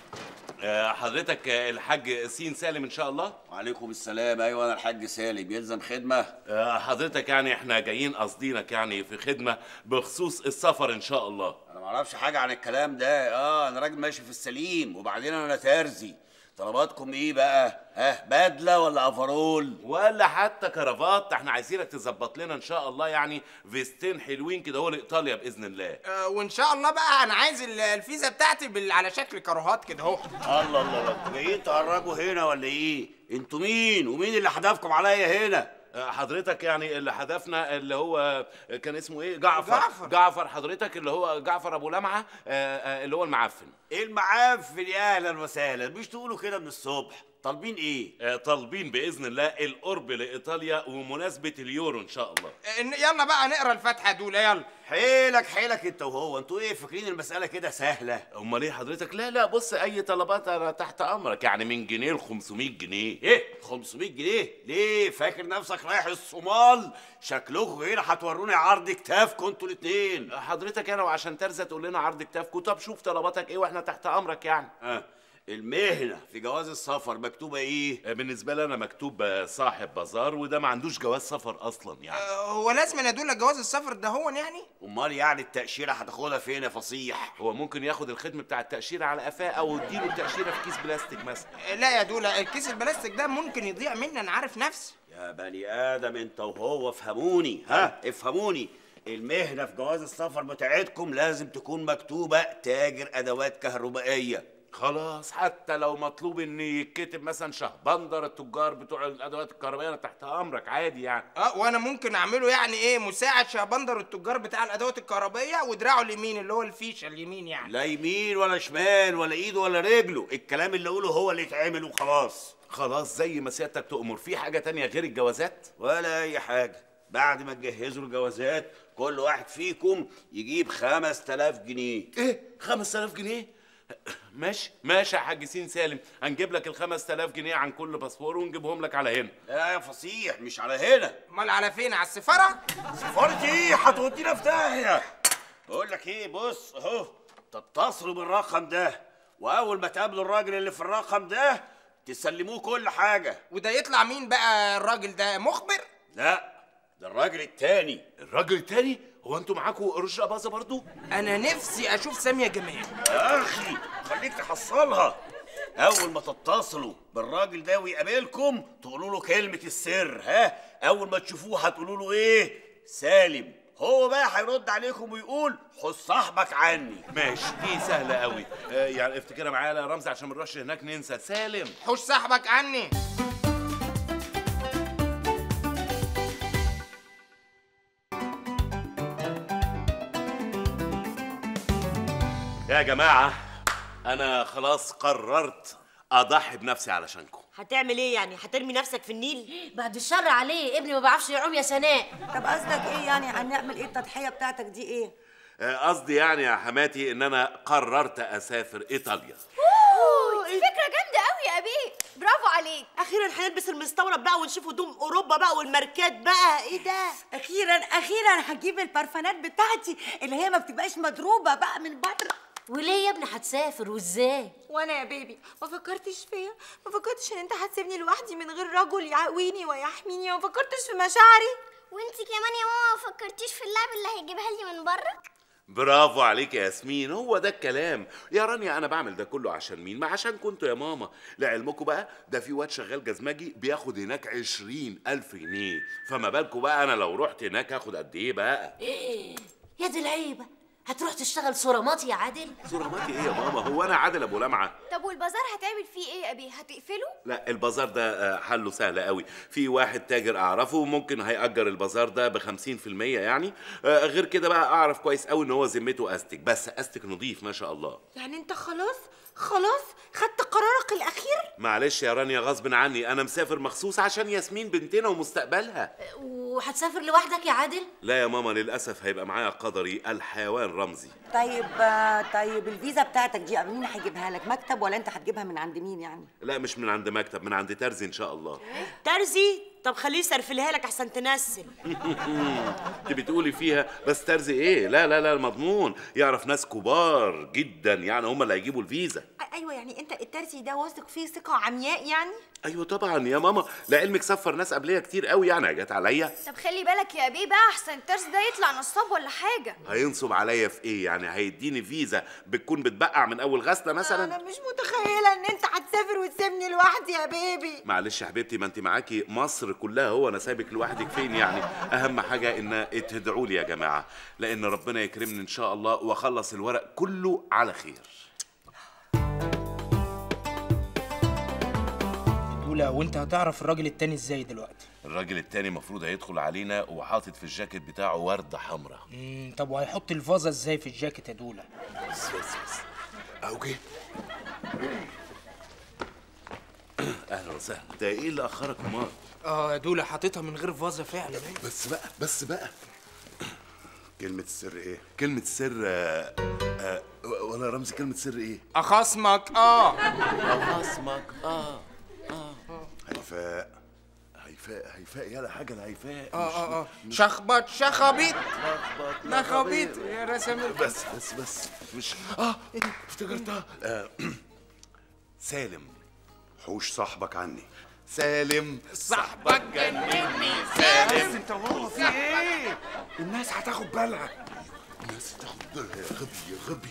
Speaker 4: آه، حضرتك آه، الحاج سين سالم ان شاء الله
Speaker 14: وعليكم السلام ايوه انا الحاج سالم يلزم خدمه
Speaker 4: آه، حضرتك يعني احنا جايين قاصدينك يعني في خدمه بخصوص السفر ان شاء الله
Speaker 14: انا ما اعرفش حاجه عن الكلام ده اه انا راجل ماشي في السليم وبعدين انا ترزي طلباتكم ايه بقى ها بدله ولا افرول
Speaker 4: ولا حتى كرافات احنا عايزينك تظبط لنا ان شاء الله يعني فيستين حلوين كده هو لايطاليا باذن الله
Speaker 5: آه، وان شاء الله بقى انا عايز ال- الفيزا بتاعتي بال... على شكل كاروهات كده اهو
Speaker 14: الله الله الله انتوا جايين تهرجوا هنا ولا ايه انتوا مين ومين اللي حدفكم عليا هنا
Speaker 4: آه، حضرتك يعني اللي هدفنا اللي هو كان اسمه ايه جعفر
Speaker 14: جعفر.
Speaker 4: جعفر حضرتك اللي هو جعفر ابو لمعه آه، آه، اللي هو المعفن
Speaker 14: ايه المعافن يا اهلا وسهلا مش تقولوا كده من الصبح طالبين ايه
Speaker 4: آه، طالبين باذن الله القرب لايطاليا ومناسبه اليورو ان شاء الله
Speaker 5: إن- يلا بقى نقرا الفاتحه دولا يلا
Speaker 14: حيلك حيلك انت وهو انتوا ايه فاكرين المساله كده سهله
Speaker 4: امال ايه حضرتك لا لا بص اي طلبات انا تحت امرك يعني من جنيه ل 500 جنيه
Speaker 14: ايه 500 جنيه ليه فاكر نفسك رايح الصومال شكلكم هنا هتوروني عرض كتافكم انتوا الاتنين
Speaker 4: حضرتك انا وعشان ترزه تقول لنا عرض كتافكم طب شوف طلباتك ايه واحنا تحت امرك يعني
Speaker 14: اه المهنه في جواز السفر مكتوبه ايه
Speaker 4: آه، بالنسبه لي انا مكتوب آه، صاحب بازار وده ما عندوش جواز سفر اصلا يعني
Speaker 5: آه، هو لازم يا دولا جواز السفر ده هو يعني
Speaker 14: امال يعني التاشيره هتاخدها فين يا فصيح
Speaker 4: هو ممكن ياخد الخدمه بتاع التاشيره على قفاه او اديله التاشيره في كيس بلاستيك مثلا
Speaker 5: آه، لا يا دولا الكيس البلاستيك ده ممكن يضيع مني انا عارف نفسي
Speaker 14: يا بني ادم انت وهو افهموني ها افهموني المهنه في جواز السفر بتاعتكم لازم تكون مكتوبه تاجر ادوات كهربائيه
Speaker 4: خلاص حتى لو مطلوب ان يتكتب مثلا شهبندر التجار بتوع الادوات الكهربائيه انا تحت امرك عادي يعني
Speaker 5: اه وانا ممكن اعمله يعني ايه مساعد شهبندر التجار بتاع الادوات الكهربائيه ودراعه اليمين اللي هو الفيشه اليمين يعني
Speaker 14: لا يمين ولا شمال ولا ايده ولا رجله الكلام اللي اقوله هو اللي يتعمل وخلاص
Speaker 4: خلاص زي ما سيادتك تؤمر في حاجه تانية غير الجوازات
Speaker 14: ولا اي حاجه بعد ما تجهزوا الجوازات كل واحد فيكم يجيب 5000 جنيه
Speaker 4: ايه 5000 جنيه ماشي ماشي يا حاج سين سالم هنجيب لك ال 5000 جنيه عن كل باسبور ونجيبهم لك على هنا
Speaker 14: لا يا فصيح مش على هنا
Speaker 5: امال على فين على السفاره
Speaker 14: سفارة ايه هتودينا في داهية بقول لك ايه بص اهو تتصلوا بالرقم ده واول ما تقابلوا الراجل اللي في الرقم ده تسلموه كل حاجة
Speaker 5: وده يطلع مين بقى الراجل ده مخبر
Speaker 14: لا ده الراجل التاني
Speaker 4: الراجل التاني هو انتوا معاكوا قروش باظه برضو
Speaker 5: انا نفسي اشوف ساميه جمال
Speaker 14: يا اخي خليك تحصلها اول ما تتصلوا بالراجل ده ويقابلكم تقولوا له كلمة السر ها اول ما تشوفوه هتقولوا له ايه سالم هو بقى هيرد عليكم ويقول حس صاحبك عني
Speaker 4: ماشي دي سهله قوي آه يعني افتكرها معايا يا رمزي عشان ما نروحش هناك ننسى سالم
Speaker 5: حوش صاحبك عني
Speaker 4: يا جماعه انا خلاص قررت اضحي بنفسي علشانكم
Speaker 1: هتعمل ايه يعني هترمي نفسك في النيل
Speaker 8: بعد الشر عليه ابني ما بيعرفش يعوم يا سناء
Speaker 3: طب قصدك ايه يعني هنعمل ايه التضحيه بتاعتك دي ايه
Speaker 4: آه، قصدي يعني يا حماتي ان انا قررت اسافر ايطاليا
Speaker 7: اوه دي فكره جامده قوي يا ابي برافو عليك
Speaker 1: اخيرا هنلبس المستورد بقى ونشوف هدوم اوروبا بقى والماركات بقى ايه ده
Speaker 3: اخيرا اخيرا هجيب البرفانات بتاعتي اللي هي ما بتبقاش مضروبه بقى من بره
Speaker 8: وليه يا ابني هتسافر وازاي
Speaker 9: وانا يا بيبي ما فكرتش فيا ما فكرتش ان انت هتسيبني لوحدي من غير رجل يعويني ويحميني ما فكرتش في مشاعري
Speaker 7: وانتي كمان يا ماما ما فكرتيش في اللعب اللي هيجيبها لي من بره
Speaker 4: برافو عليك يا ياسمين هو ده الكلام يا رانيا انا بعمل ده كله عشان مين ما عشان كنتوا يا ماما لعلمكم بقى ده في واد شغال جزمجي بياخد هناك عشرين ألف جنيه فما بالكم بقى انا لو رحت هناك هاخد قد ايه بقى
Speaker 8: ايه يا دي العيبه هتروح تشتغل صورامات يا عادل
Speaker 4: صوراماتي ايه يا ماما هو انا عادل ابو لمعه
Speaker 7: طب والبازار هتعمل فيه ايه يا ابي هتقفله
Speaker 4: لا البازار ده آه، حله سهل قوي في واحد تاجر اعرفه ممكن هيأجر البازار ده ب 50% يعني آه، غير كده بقى اعرف كويس قوي ان هو ذمته استك بس استك نظيف ما شاء الله
Speaker 9: يعني انت خلاص خلاص خدت قرارك الاخير
Speaker 4: معلش يا رانيا غصب عني انا مسافر مخصوص عشان ياسمين بنتنا ومستقبلها
Speaker 8: وهتسافر لوحدك يا عادل
Speaker 4: لا يا ماما للاسف هيبقى معايا قدري الحيوان رمزي
Speaker 3: طيب آه، طيب الفيزا بتاعتك دي مين هيجيبها لك مكتب ولا انت هتجيبها من عند مين يعني
Speaker 4: لا مش من عند مكتب من عند ترزي ان شاء الله
Speaker 1: ترزي طب خليه يسرفلها لك احسن تنسل
Speaker 4: انت بتقولي فيها بس ترزي ايه لا لا لا مضمون يعرف ناس كبار جدا يعني هم اللي هيجيبوا الفيزا
Speaker 9: ايوه يعني انت الترسي ده واثق فيه ثقه عمياء يعني
Speaker 4: ايوه طبعا يا ماما لعلمك سفر ناس قبليه كتير قوي يعني جت عليا
Speaker 7: طب خلي بالك يا ابي بقى احسن الترس ده يطلع نصاب ولا حاجه
Speaker 4: هينصب عليا في ايه يعني هيديني فيزا بتكون بتبقع من اول غسله مثلا
Speaker 9: انا مش متخيله ان انت هتسافر وتسيبني لوحدي يا بيبي
Speaker 4: معلش يا حبيبتي ما انت معاكي مصر كلها هو انا سايبك لوحدك فين يعني اهم حاجه ان تدعوا لي يا جماعه لان ربنا يكرمني ان شاء الله واخلص الورق كله على خير
Speaker 15: دولا وانت هتعرف الراجل التاني ازاي دلوقتي
Speaker 4: الراجل التاني المفروض هيدخل علينا وحاطط في الجاكيت بتاعه ورده حمراء
Speaker 15: مم، طب وهيحط الفازه ازاي في الجاكيت يا دولا
Speaker 4: بس بس بس اهو جه اهلا وسهلا ده ايه اللي اخرك امال
Speaker 15: اه يا دولا حاططها من غير فازه فعلا
Speaker 4: بس بقى بس بقى كلمة السر ايه؟ كلمة السر آه آه ولا رمزي كلمة سر ايه؟
Speaker 5: اخصمك اه
Speaker 4: اخصمك اه اه هيفاء هيفاء هيفاء يلا حاجة لهيفاء
Speaker 5: اه اه اه شخبط شخبيط لخبيط يا رسم
Speaker 4: بس بس بس مش اه افتكرتها آه. سالم
Speaker 16: حوش صاحبك عني
Speaker 4: سالم
Speaker 5: صاحبك جنني
Speaker 16: بس
Speaker 5: سالم
Speaker 16: انت والله في ايه؟ الناس هتاخد بالها
Speaker 4: الناس تاخد بالها يا غبي يا غبي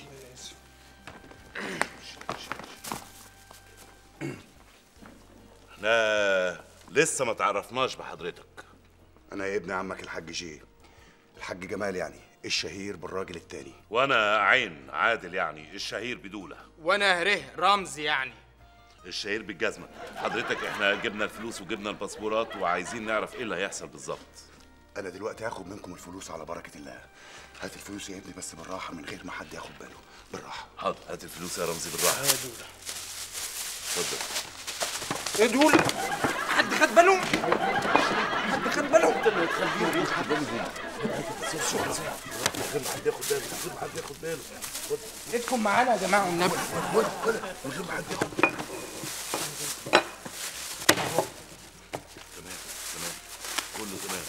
Speaker 4: احنا لسه ما تعرفناش بحضرتك
Speaker 16: انا ابن عمك الحاج جي الحاج جمال يعني الشهير بالراجل التاني
Speaker 4: وانا عين عادل يعني الشهير بدوله
Speaker 5: وانا هره رمز يعني
Speaker 4: الشهير بالجزمه حضرتك احنا جبنا الفلوس وجبنا الباسبورات وعايزين نعرف ايه اللي هيحصل بالظبط
Speaker 16: انا دلوقتي هاخد منكم الفلوس على بركه الله هات الفلوس يا ابني بس بالراحه من غير ما حد ياخد باله بالراحه
Speaker 4: حاضر هات الفلوس يا رمزي بالراحه
Speaker 15: يا دولا
Speaker 4: اتفضل
Speaker 15: ايه دولا حد خد باله حد خد باله
Speaker 4: انت اللي هتخليهم ياخد بالهم من غير ما حد ياخد باله من غير ما حد ياخد باله
Speaker 15: ايدكم معانا يا جماعه والنبي
Speaker 4: من غير ما حد ياخد باله تمام تمام كله تمام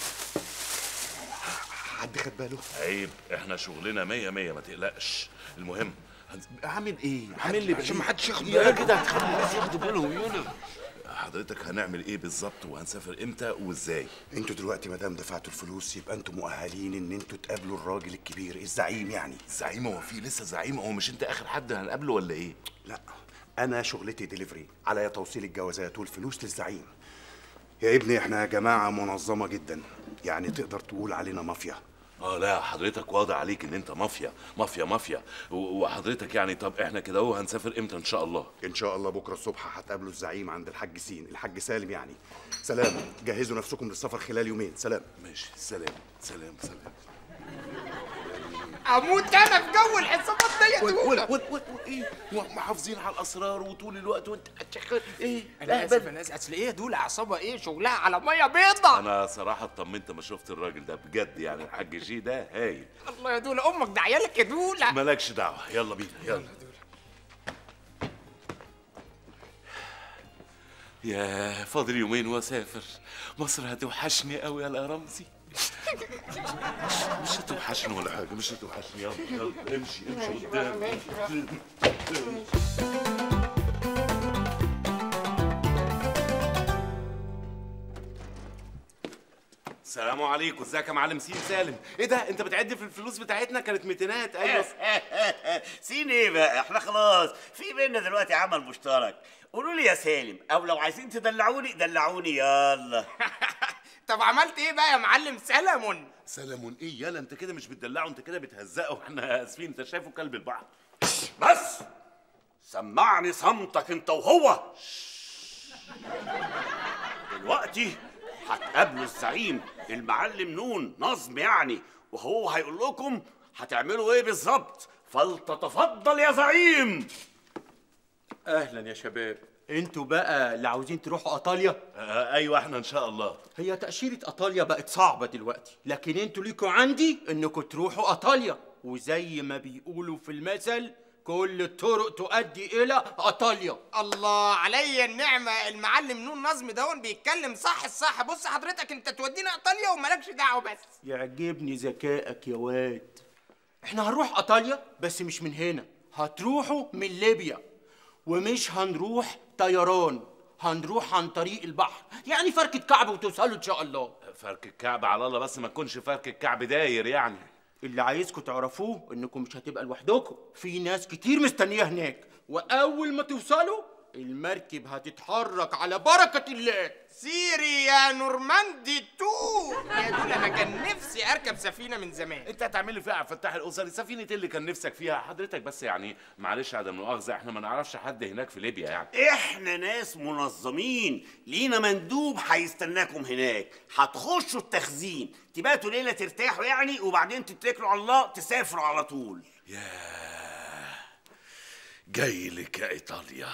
Speaker 16: حد خد باله
Speaker 4: عيب احنا شغلنا مية مية ما تقلقش المهم هنز- عامل ايه عامل لي
Speaker 16: عشان ما حدش ياخد
Speaker 4: يا
Speaker 16: باله.
Speaker 4: كده هتخلي الناس ياخدوا بالهم يولا حضرتك هنعمل ايه بالظبط وهنسافر امتى وازاي
Speaker 16: انتوا دلوقتي ما دام دفعتوا الفلوس يبقى انتوا مؤهلين ان انتوا تقابلوا الراجل الكبير الزعيم يعني
Speaker 4: زعيم هو في لسه زعيم هو مش انت اخر حد هنقابله ولا ايه
Speaker 16: لا انا شغلتي ديليفري عليا توصيل الجوازات والفلوس للزعيم يا ابني احنا جماعه منظمه جدا يعني تقدر تقول علينا مافيا
Speaker 4: اه لا حضرتك واضح عليك ان انت مافيا مافيا مافيا و- وحضرتك يعني طب احنا كده اهو هنسافر امتى ان شاء الله
Speaker 16: ان شاء الله بكره الصبح هتقابلوا الزعيم عند الحاج سين الحاج سالم يعني سلام جهزوا نفسكم للسفر خلال يومين سلام
Speaker 4: ماشي سلام سلام سلام
Speaker 5: اموت انا في جو الحسابات ديت
Speaker 4: وال وال وال ايه محافظين على الاسرار وطول الوقت وانت شغال ايه
Speaker 5: انا اسف انا اسف اصل ايه دول اعصابها ايه شغلها على ميه بيضة
Speaker 4: انا صراحه اطمنت ما شفت الراجل ده بجد يعني الحاج جي ده هايل
Speaker 5: الله يا دولة امك ده عيالك يا دولة
Speaker 4: مالكش دعوه يلا بينا يلا يا فاضل يومين واسافر مصر هتوحشني قوي يا رمزي مش هتوحشني ولا حاجه مش هتوحشني يلا يلا امشي امشي قدام السلام عليكم ازيك يا معلم سين سالم ايه ده انت بتعد في الفلوس بتاعتنا كانت ميتينات ايوه
Speaker 14: سين ايه بقى احنا خلاص في بينا دلوقتي عمل مشترك قولوا لي يا سالم او لو عايزين تدلعوني دلعوني يلا
Speaker 5: طب عملت ايه بقى يا معلم سلمون
Speaker 4: سلمون ايه يالا انت كده مش بتدلعه انت كده بتهزقه واحنا اسفين انت شايفه كلب البحر
Speaker 14: بس سمعني صمتك انت وهو دلوقتي هتقابلوا الزعيم المعلم نون نظم يعني وهو هيقول لكم هتعملوا ايه بالظبط فلتتفضل يا زعيم
Speaker 17: اهلا يا شباب انتوا بقى اللي عاوزين تروحوا ايطاليا
Speaker 4: آه ايوه احنا ان شاء الله
Speaker 17: هي تاشيره ايطاليا بقت صعبه دلوقتي لكن انتوا ليكوا عندي انكم تروحوا ايطاليا وزي ما بيقولوا في المثل كل الطرق تؤدي الى ايطاليا
Speaker 5: الله عليا النعمة المعلم نون نظم دون بيتكلم صح الصح بص حضرتك انت تودينا ايطاليا ومالكش دعوة بس
Speaker 17: يعجبني ذكائك يا واد احنا هنروح ايطاليا بس مش من هنا هتروحوا من ليبيا ومش هنروح طيران هنروح عن طريق البحر يعني فركة كعب وتوصلوا ان شاء الله
Speaker 4: فرك الكعب على الله بس ما تكونش فرك الكعب داير يعني
Speaker 17: اللي عايزكم تعرفوه انكم مش هتبقى لوحدكم في ناس كتير مستنيه هناك واول ما توصلوا المركب هتتحرك على بركة الله
Speaker 5: سيري يا نورماندي تو يا دول انا كان نفسي اركب سفينة من زمان
Speaker 4: انت هتعمل لي فيها عبد الفتاح الاسري سفينه إيه اللي كان نفسك فيها حضرتك بس يعني معلش عدم مؤاخذه احنا ما نعرفش حد هناك في ليبيا يعني
Speaker 14: احنا ناس منظمين لينا مندوب هيستناكم هناك هتخشوا التخزين تباتوا ليله ترتاحوا يعني وبعدين تتكلوا على الله تسافروا على طول
Speaker 4: جاي لك يا ايطاليا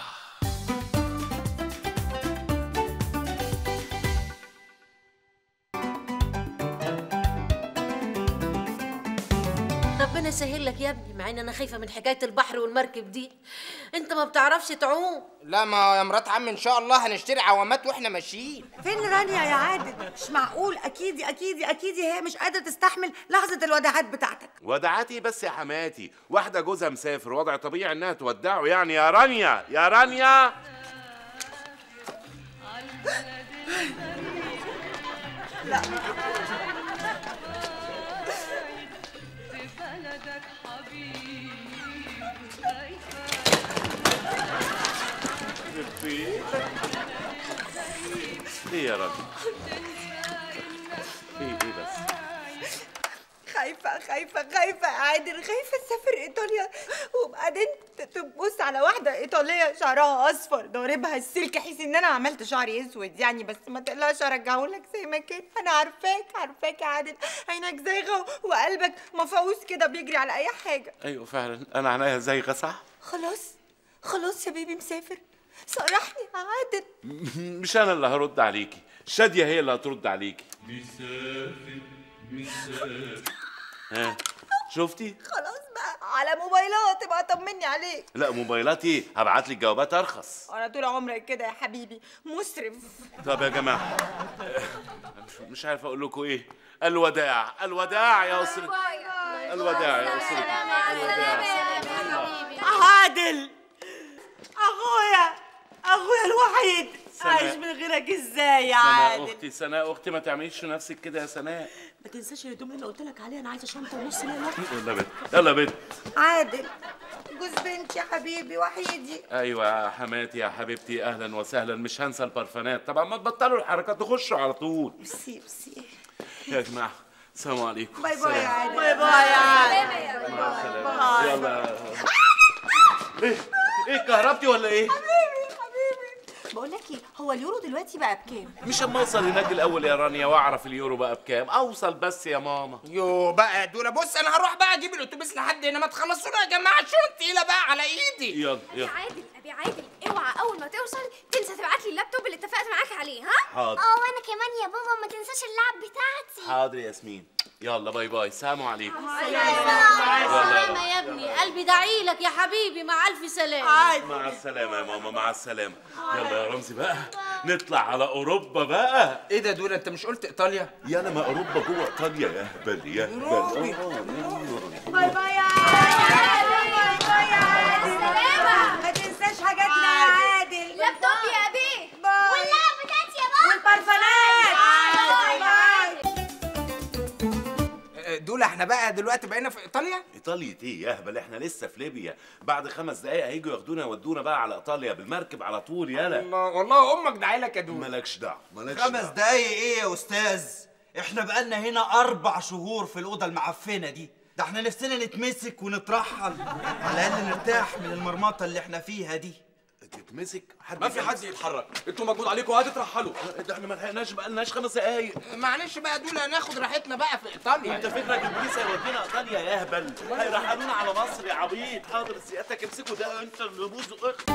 Speaker 8: ربنا يسهل لك يا ابني مع ان انا خايفه من حكايه البحر والمركب دي انت ما بتعرفش تعوم
Speaker 5: لا ما يا مرات عم ان شاء الله هنشتري عوامات واحنا ماشيين
Speaker 3: فين رانيا يا عادل مش معقول اكيد اكيد اكيد هي مش قادره تستحمل لحظه الوداعات بتاعتك
Speaker 4: ودعاتي بس يا حماتي واحده جوزها مسافر وضع طبيعي انها تودعه يعني يا رانيا يا رانيا
Speaker 9: لا
Speaker 4: ايه يا رانيا ايه ايه بس
Speaker 9: خايفة خايفة خايفة يا عادل خايفة تسافر إيطاليا وبعدين ت- تبص على واحدة إيطالية شعرها أصفر ضاربها السلك حيث إن أنا عملت شعري أسود يعني بس ما تقلقش أرجعهولك زي ما كان أنا عارفاك عارفاك يا عادل عينك زايغة وقلبك مفعوص كده بيجري على أي حاجة
Speaker 4: ايوه فعلا انا عينيا زيغه صح
Speaker 9: خلاص خلاص يا بيبي مسافر صرحني يا عادل
Speaker 4: مش انا اللي هرد عليكي شاديه هي اللي هترد عليكي
Speaker 18: مسافر مسافر
Speaker 4: ها شفتي
Speaker 9: خلاص بقى على موبايلات تبقى طمني عليك
Speaker 4: لا موبايلاتي هبعت لك جوابات ارخص
Speaker 9: انا طول عمري كده يا حبيبي مسرف
Speaker 4: طب يا جماعه مش- مش عارف اقول لكم ايه الوداع الوداع يا اسرتي الوداع يا اسرتي
Speaker 1: عادل اخويا اخويا الوحيد
Speaker 4: سناء.
Speaker 1: عايش من غيرك ازاي يا
Speaker 4: سناء
Speaker 1: عادل
Speaker 4: اختي سناء اختي ما تعمليش في نفسك كده يا سناء
Speaker 1: ما تنساش الهدوم اللي قلت لك عليها انا عايزه شنطه ونص ليله
Speaker 4: يلا بنت يلا بنت
Speaker 3: عادل جوز بنتي يا حبيبي وحيدي
Speaker 4: ايوه يا حماتي يا حبيبتي اهلا وسهلا مش هنسى البرفانات طبعا ما تبطلوا الحركات تخشوا على طول
Speaker 3: ميرسي ميرسي
Speaker 4: يا جماعه السلام عليكم
Speaker 3: باي باي يا
Speaker 4: سلام.
Speaker 3: عادل
Speaker 1: باي باي يا عادل
Speaker 4: مع السلامه يلا ايه ايه كهربتي ولا ايه
Speaker 9: بقول لك ايه هو اليورو دلوقتي بقى بكام
Speaker 4: مش اما اوصل هناك الاول يا رانيا واعرف اليورو بقى بكام اوصل بس يا ماما
Speaker 5: يو بقى يا دولا بص انا هروح بقى اجيب الاتوبيس لحد هنا ما تخلصونا يا جماعه الشنط تقيله بقى على ايدي
Speaker 4: يلا
Speaker 7: ابي
Speaker 4: يلا
Speaker 7: عادل ابي عادل اوعى اول ما توصل تنسى تبعت لي اللابتوب اللي اتفقت معاك عليه ها
Speaker 4: حاضر.
Speaker 7: اه وانا كمان يا بابا ما تنساش اللعب بتاعتي
Speaker 4: حاضر يا ياسمين يلا باي باي سلام عليكم
Speaker 8: سلامة يا ابني قلبي داعي لك يا حبيبي مع ألف سلامة
Speaker 4: مع السلامة يا ماما مع السلامة يلا يا رمزي بقى نطلع على أوروبا بقى
Speaker 5: ايه ده دولا انت مش قلت ايطاليا
Speaker 4: يلا ما أوروبا جوه إيطاليا يا هبل يا هبل
Speaker 3: باي باي يا عادل باي باي يا عادل
Speaker 7: سلامة.
Speaker 3: ما تنساش حاجاتنا يا عادل
Speaker 7: لابتوب يا بيه
Speaker 3: باي.
Speaker 7: واللعب بتاعتي يا بابا
Speaker 3: والبرفانات
Speaker 7: باي.
Speaker 3: باي
Speaker 5: آه، دولا احنا بقى دلوقتي بقينا في ايطاليا
Speaker 4: إيطاليا إيه يا هبل إحنا لسه في ليبيا بعد خمس دقايق هيجوا ياخدونا يودونا بقى على إيطاليا بالمركب على طول يلا
Speaker 5: والله والله امك داعي لك يا دولا
Speaker 4: مالكش دعوة مالكش
Speaker 19: خمس
Speaker 4: دعوة
Speaker 19: دقايق ايه يا استاذ احنا بقالنا هنا اربع شهور في الاوضه المعفنه دي ده احنا نفسنا نتمسك ونترحل على الاقل نرتاح من المرمطه اللي احنا فيها دي
Speaker 4: تتمسك حد
Speaker 11: ما في حد يتحرك انتوا مجهود عليكم هتترحلوا
Speaker 4: ده احنا ما لحقناش بقى لناش خمس دقايق
Speaker 5: معلش بقى دولا ناخد راحتنا بقى في ايطاليا
Speaker 4: انت فكرك البوليس هيودينا ايطاليا يا اهبل هيرحلونا على مصر يا عبيط حاضر سيادتك امسكوا ده انت اللي بوز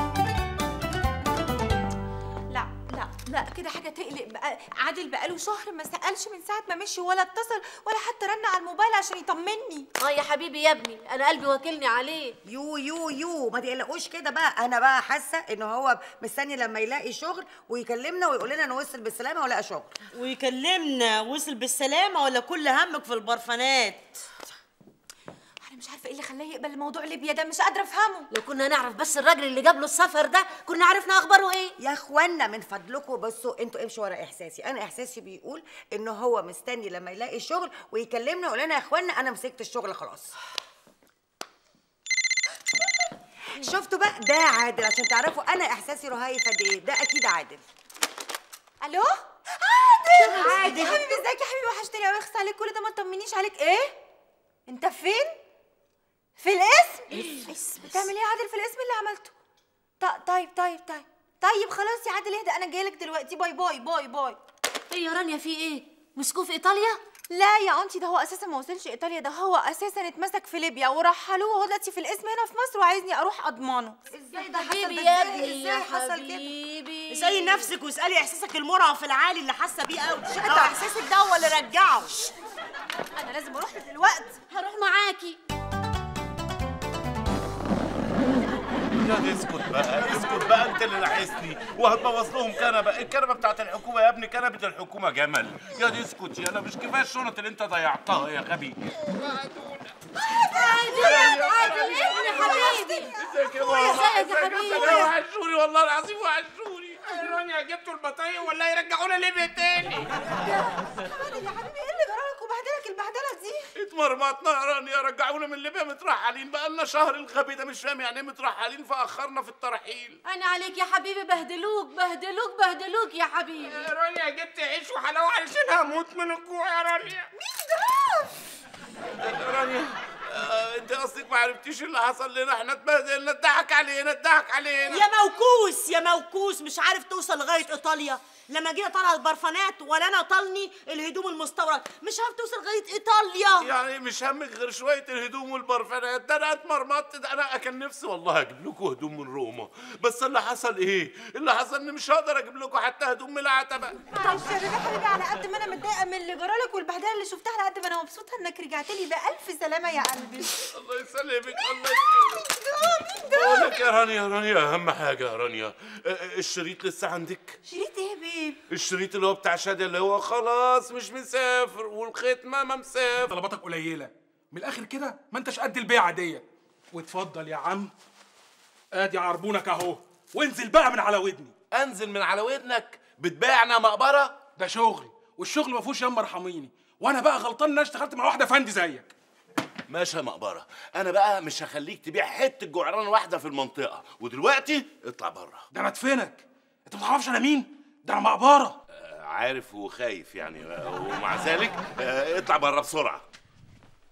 Speaker 9: لا لا لا كده حاجه تقلق بقى عادل بقاله شهر ما سالش من ساعه ما مشي ولا اتصل ولا حتى رن على الموبايل عشان يطمني
Speaker 8: اه يا حبيبي يا ابني أنا قلبي واكلني عليه
Speaker 3: يو يو يو ما تقلقوش كده بقى انا بقى حاسه ان هو مستني لما يلاقي شغل ويكلمنا ويقول لنا انه وصل بالسلامه ولا شغل
Speaker 1: ويكلمنا وصل بالسلامة ولا كل همك في البرفانات
Speaker 9: انا مش عارفه ايه اللي خلاه يقبل موضوع ليبيا ده مش قادره افهمه
Speaker 8: لو كنا نعرف بس الراجل اللي جاب له السفر ده كنا عرفنا أخباره إيه
Speaker 3: يا اخوانا من فضلكم بصوا انتوا امشوا ورا احساسي انا احساسي بيقول ان هو مستني لما يلاقي شغل ويكلمنا ويقول لنا يا اخوانا انا مسكت الشغل خلاص شفتوا بقى ده عادل عشان تعرفوا انا احساسي رهيف قد ايه ده اكيد عادل
Speaker 9: الو عادل
Speaker 3: عادل.
Speaker 9: يا حبيبي ازيك يا حبيبي وحشتني قوي اخس عليك كل ده ما تطمنيش عليك ايه انت فين في الاسم اسم بتعمل ايه يا عادل في الاسم اللي عملته ط- طيب طيب طيب طيب خلاص يا عادل اهدى انا جايلك دلوقتي باي باي باي باي
Speaker 8: ايه يا رانيا في ايه مسكوه في ايطاليا
Speaker 9: لا يا انتي ده هو اساسا ما وصلش ايطاليا ده هو اساسا اتمسك في ليبيا ورحلوه وهو دلوقتي في الاسم هنا في مصر وعايزني اروح اضمانه
Speaker 3: ازاي ده
Speaker 8: حبيبي
Speaker 3: حصل
Speaker 8: يا
Speaker 3: ده
Speaker 8: ابني
Speaker 3: ازاي
Speaker 8: يا
Speaker 3: حصل كده
Speaker 8: حبيبي
Speaker 1: اسألي نفسك واسألي احساسك المرهف العالي اللي حاسة بيه قوي او احساسك ده هو اللي رجعه
Speaker 9: انا لازم اروح له دلوقتي
Speaker 8: هروح معاكي
Speaker 4: لا اسكت بقى اسكت بقى انت اللي لاحسني وهتبوظ لهم كنبه الكنبه بتاعت الحكومه يا ابني كنبه الحكومه جمل يا دي اسكت يا انا مش كفايه الشنط اللي انت ضيعتها يا غبي
Speaker 8: عادل عادل ابني حبيبي
Speaker 4: ازيك يا
Speaker 8: ازيك يا حبيبي
Speaker 5: وحشوني والله العظيم وحشوني رانيا جبتوا البطايق ولا يرجعونا ليبيا تاني
Speaker 9: عادل يا حبيبي ايه اللي جرالك وبهدلك البهدله دي
Speaker 4: اتمرمطنا يا رانيا رجعونا من ليبيا مترحلين بقى لنا شهر الغبي ده مش فاهم يعني ايه مترحلين فاخرنا في الترحيل
Speaker 8: انا عليك يا حبيبي بهدلوك بهدلوك بهدلوك يا حبيبي
Speaker 5: يا رانيا جبت عيش وحلاوه علشان هموت من الجوع يا رانيا
Speaker 4: رانيا آه انت قصدك ما عرفتيش اللي حصل لنا احنا اتبهدلنا اتضحك علينا اتضحك علينا
Speaker 1: يا موكوس يا موكوس مش عارف توصل لغايه ايطاليا لما جينا طالعه البرفانات ولا انا طالني الهدوم المستورد مش عارف توصل لغايه ايطاليا
Speaker 4: يعني مش همك غير شويه الهدوم والبرفانات ده انا اتمرمطت ده انا كان نفسي والله اجيب لكم هدوم من روما بس اللي حصل ايه اللي حصل ان مش هقدر اجيب لكم حتى هدوم من العتبه
Speaker 9: معلش يا رضا حبيبي على قد ما انا متضايقه من اللي جرالك والبهدله اللي شفتها على قد ما انا مبسوطه انك رجعت لي بألف سلامه يا قلبي
Speaker 4: الله يسلمك الله يسلمك بقول لك يا رانيا يا رانيا اهم حاجه يا رانيا آه، آه، الشريط لسه عندك
Speaker 9: شريط ايه يا بيب
Speaker 4: الشريط اللي هو بتاع شادي اللي هو خلاص مش مسافر والختمه ما مسافر
Speaker 12: طلباتك قليله من الاخر كده ما انتش قد البيعه ديت واتفضل يا عم ادي عربونك اهو وانزل بقى من على ودني
Speaker 4: انزل من على ودنك بتبيعنا مقبره
Speaker 12: ده شغلي والشغل ما فيهوش ياما ارحميني وانا بقى غلطان ان انا اشتغلت مع واحده فندي زيك
Speaker 4: ماشي يا مقبره انا بقى مش هخليك تبيع حته جعران واحده في المنطقه ودلوقتي اطلع بره
Speaker 12: ده انا ادفنك انت ما تعرفش انا مين ده انا مقبره
Speaker 4: عارف وخايف يعني آه، ومع ذلك آه، اطلع بره بسرعه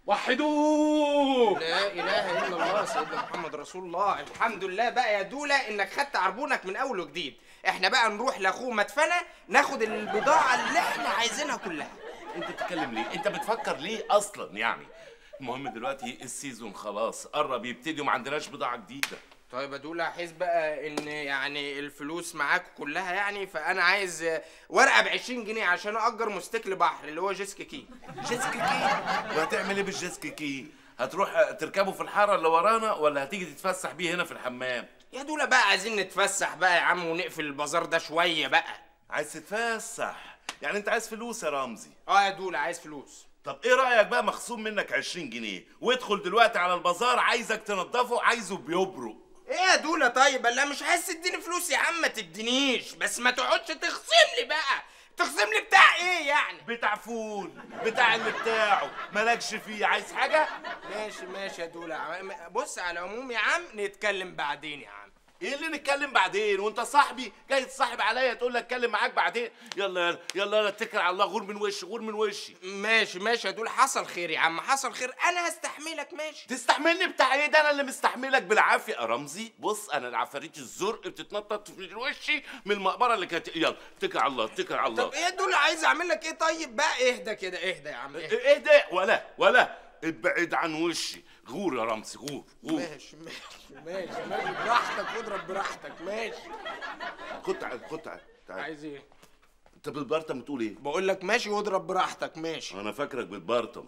Speaker 12: وحدوه
Speaker 5: لا اله الا الله سيدنا محمد رسول الله الحمد لله بقى يا دوله انك خدت عربونك من اول وجديد احنا بقى نروح لاخوه مدفنه ناخد البضاعه اللي احنا عايزينها كلها
Speaker 4: انت بتتكلم ليه انت بتفكر ليه اصلا يعني المهم دلوقتي السيزون خلاص قرب يبتدي وما عندناش بضاعه جديده
Speaker 5: طيب يا دوله حيث بقى ان يعني الفلوس معاك كلها يعني فانا عايز آه، ورقه ب 20 جنيه عشان اجر موتوسيكل بحر اللي هو جيسكي كي
Speaker 4: جيسكي كي وهتعمل ايه بالجيسكي كي هتروح تركبه في الحاره اللي ورانا ولا هتيجي تتفسح بيه هنا في الحمام
Speaker 5: يا دوله بقى عايزين نتفسح بقى يا عم ونقفل البازار ده شويه بقى
Speaker 4: عايز تتفسح يعني انت عايز فلوس يا رمزي
Speaker 5: اه يا دوله عايز فلوس
Speaker 4: طب ايه رايك بقى مخصوم منك 20 جنيه وادخل دلوقتي على البازار عايزك تنضفه عايزه بيبرق
Speaker 5: ايه يا دوله طيب لا مش عايز تديني فلوس يا عم ما تدينيش بس ما تقعدش تخصم لي بقى تخصم لي بتاع ايه يعني
Speaker 4: بتاع فول بتاع اللي بتاعه مالكش فيه عايز حاجه
Speaker 5: ماشي ماشي يا دوله عم- بص على العموم يا عم نتكلم بعدين يا عم
Speaker 4: ايه اللي نتكلم بعدين وانت صاحبي جاي تصاحب عليا تقول لي اتكلم معاك بعدين يلا يلا يلا يلا اتكل على الله غور من وشي غور من وشي
Speaker 5: ماشي ماشي يا دوله حصل خير يا عم حصل خير انا هستحملك ماشي
Speaker 4: تستحملني بتاع ايه ده انا اللي مستحملك بالعافيه يا رمزي بص انا العفاريت الزرق بتتنطط في وشي من المقبره اللي كانت يلا اتكل على الله اتكل على الله
Speaker 5: طب ايه دول عايز اعمل لك ايه طيب بقى اهدى كده اهدى يا عم اهدى
Speaker 4: ايه ده ولا ولا ابعد عن وشي غور يا رمزي غور غور
Speaker 5: ماشي ماشي ماشي ماشي براحتك واضرب براحتك ماشي
Speaker 4: خد تعال خد تعال تعال
Speaker 5: عايز ايه
Speaker 4: انت بالبرطم بتقول ايه
Speaker 5: بقول لك ماشي واضرب براحتك ماشي
Speaker 4: انا فاكرك بالبرطم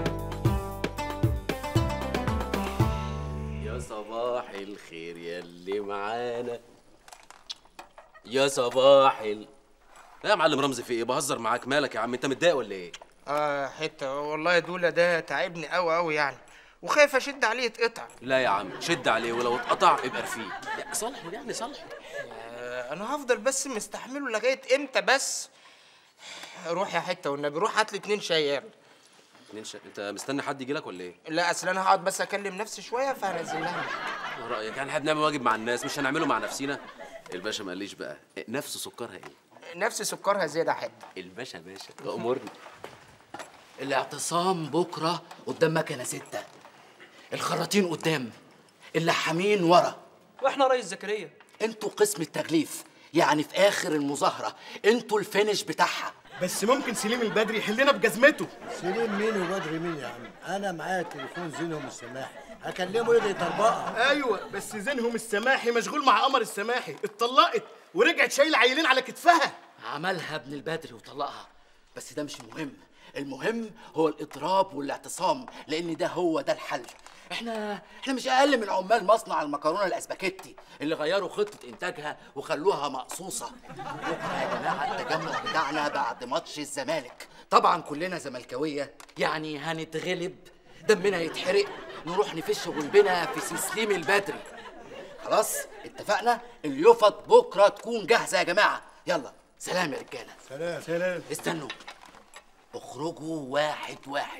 Speaker 11: يا صباح الخير يا اللي معانا يا صباح ال لا يا معلم رمزي في ايه بهزر معاك مالك يا عم انت متضايق ولا ايه
Speaker 5: اه حته والله يا دوله ده تعبني قوي قوي يعني وخايف اشد عليه يتقطع
Speaker 11: لا يا عم شد عليه ولو اتقطع يبقى رفيه لا صالحه يعني صالحه
Speaker 5: آه انا هفضل بس مستحمله لغايه امتى بس روح يا حته والنبي روح هات لي اتنين شاي يلا.
Speaker 11: اتنين شا... انت مستني حد يجي لك ولا ايه
Speaker 5: لا اصل انا هقعد بس اكلم نفسي شويه فهنزل لها
Speaker 11: ايه رايك يعني احنا بنعمل واجب مع الناس مش هنعمله مع نفسنا الباشا ما قاليش بقى نفس سكرها ايه
Speaker 5: نفس سكرها زياده حته
Speaker 11: الباشا باشا امرني
Speaker 20: الاعتصام بكرة قدام مكنة ستة الخراطين قدام اللحامين ورا
Speaker 21: واحنا ريس زكريا
Speaker 20: انتوا قسم التغليف يعني في اخر المظاهرة انتوا الفينش بتاعها
Speaker 22: بس ممكن سليم البدري يحلنا بجزمته
Speaker 23: سليم مين وبدري مين يا عم انا معايا تليفون زينهم السماحي هكلمه يجي يطربقها
Speaker 22: ايوه بس زينهم السماحي مشغول مع قمر السماحي اتطلقت ورجعت شايله عيلين على كتفها
Speaker 20: عملها ابن البدري وطلقها بس ده مش المهم المهم هو الاضراب والاعتصام لان ده هو ده الحل احنا احنا مش اقل من عمال مصنع المكرونه الاسباجيتي اللي غيروا خطه انتاجها وخلوها مقصوصه بكره يا جماعه التجمع بتاعنا بعد ماتش الزمالك طبعا كلنا زملكاويه يعني هنتغلب دمنا يتحرق نروح نفش غلبنا في سيسليم البدري خلاص اتفقنا اليفط بكره تكون جاهزه يا جماعه يلا سلام يا رجاله
Speaker 23: سلام سلام
Speaker 20: استنوا اخرجوا واحد واحد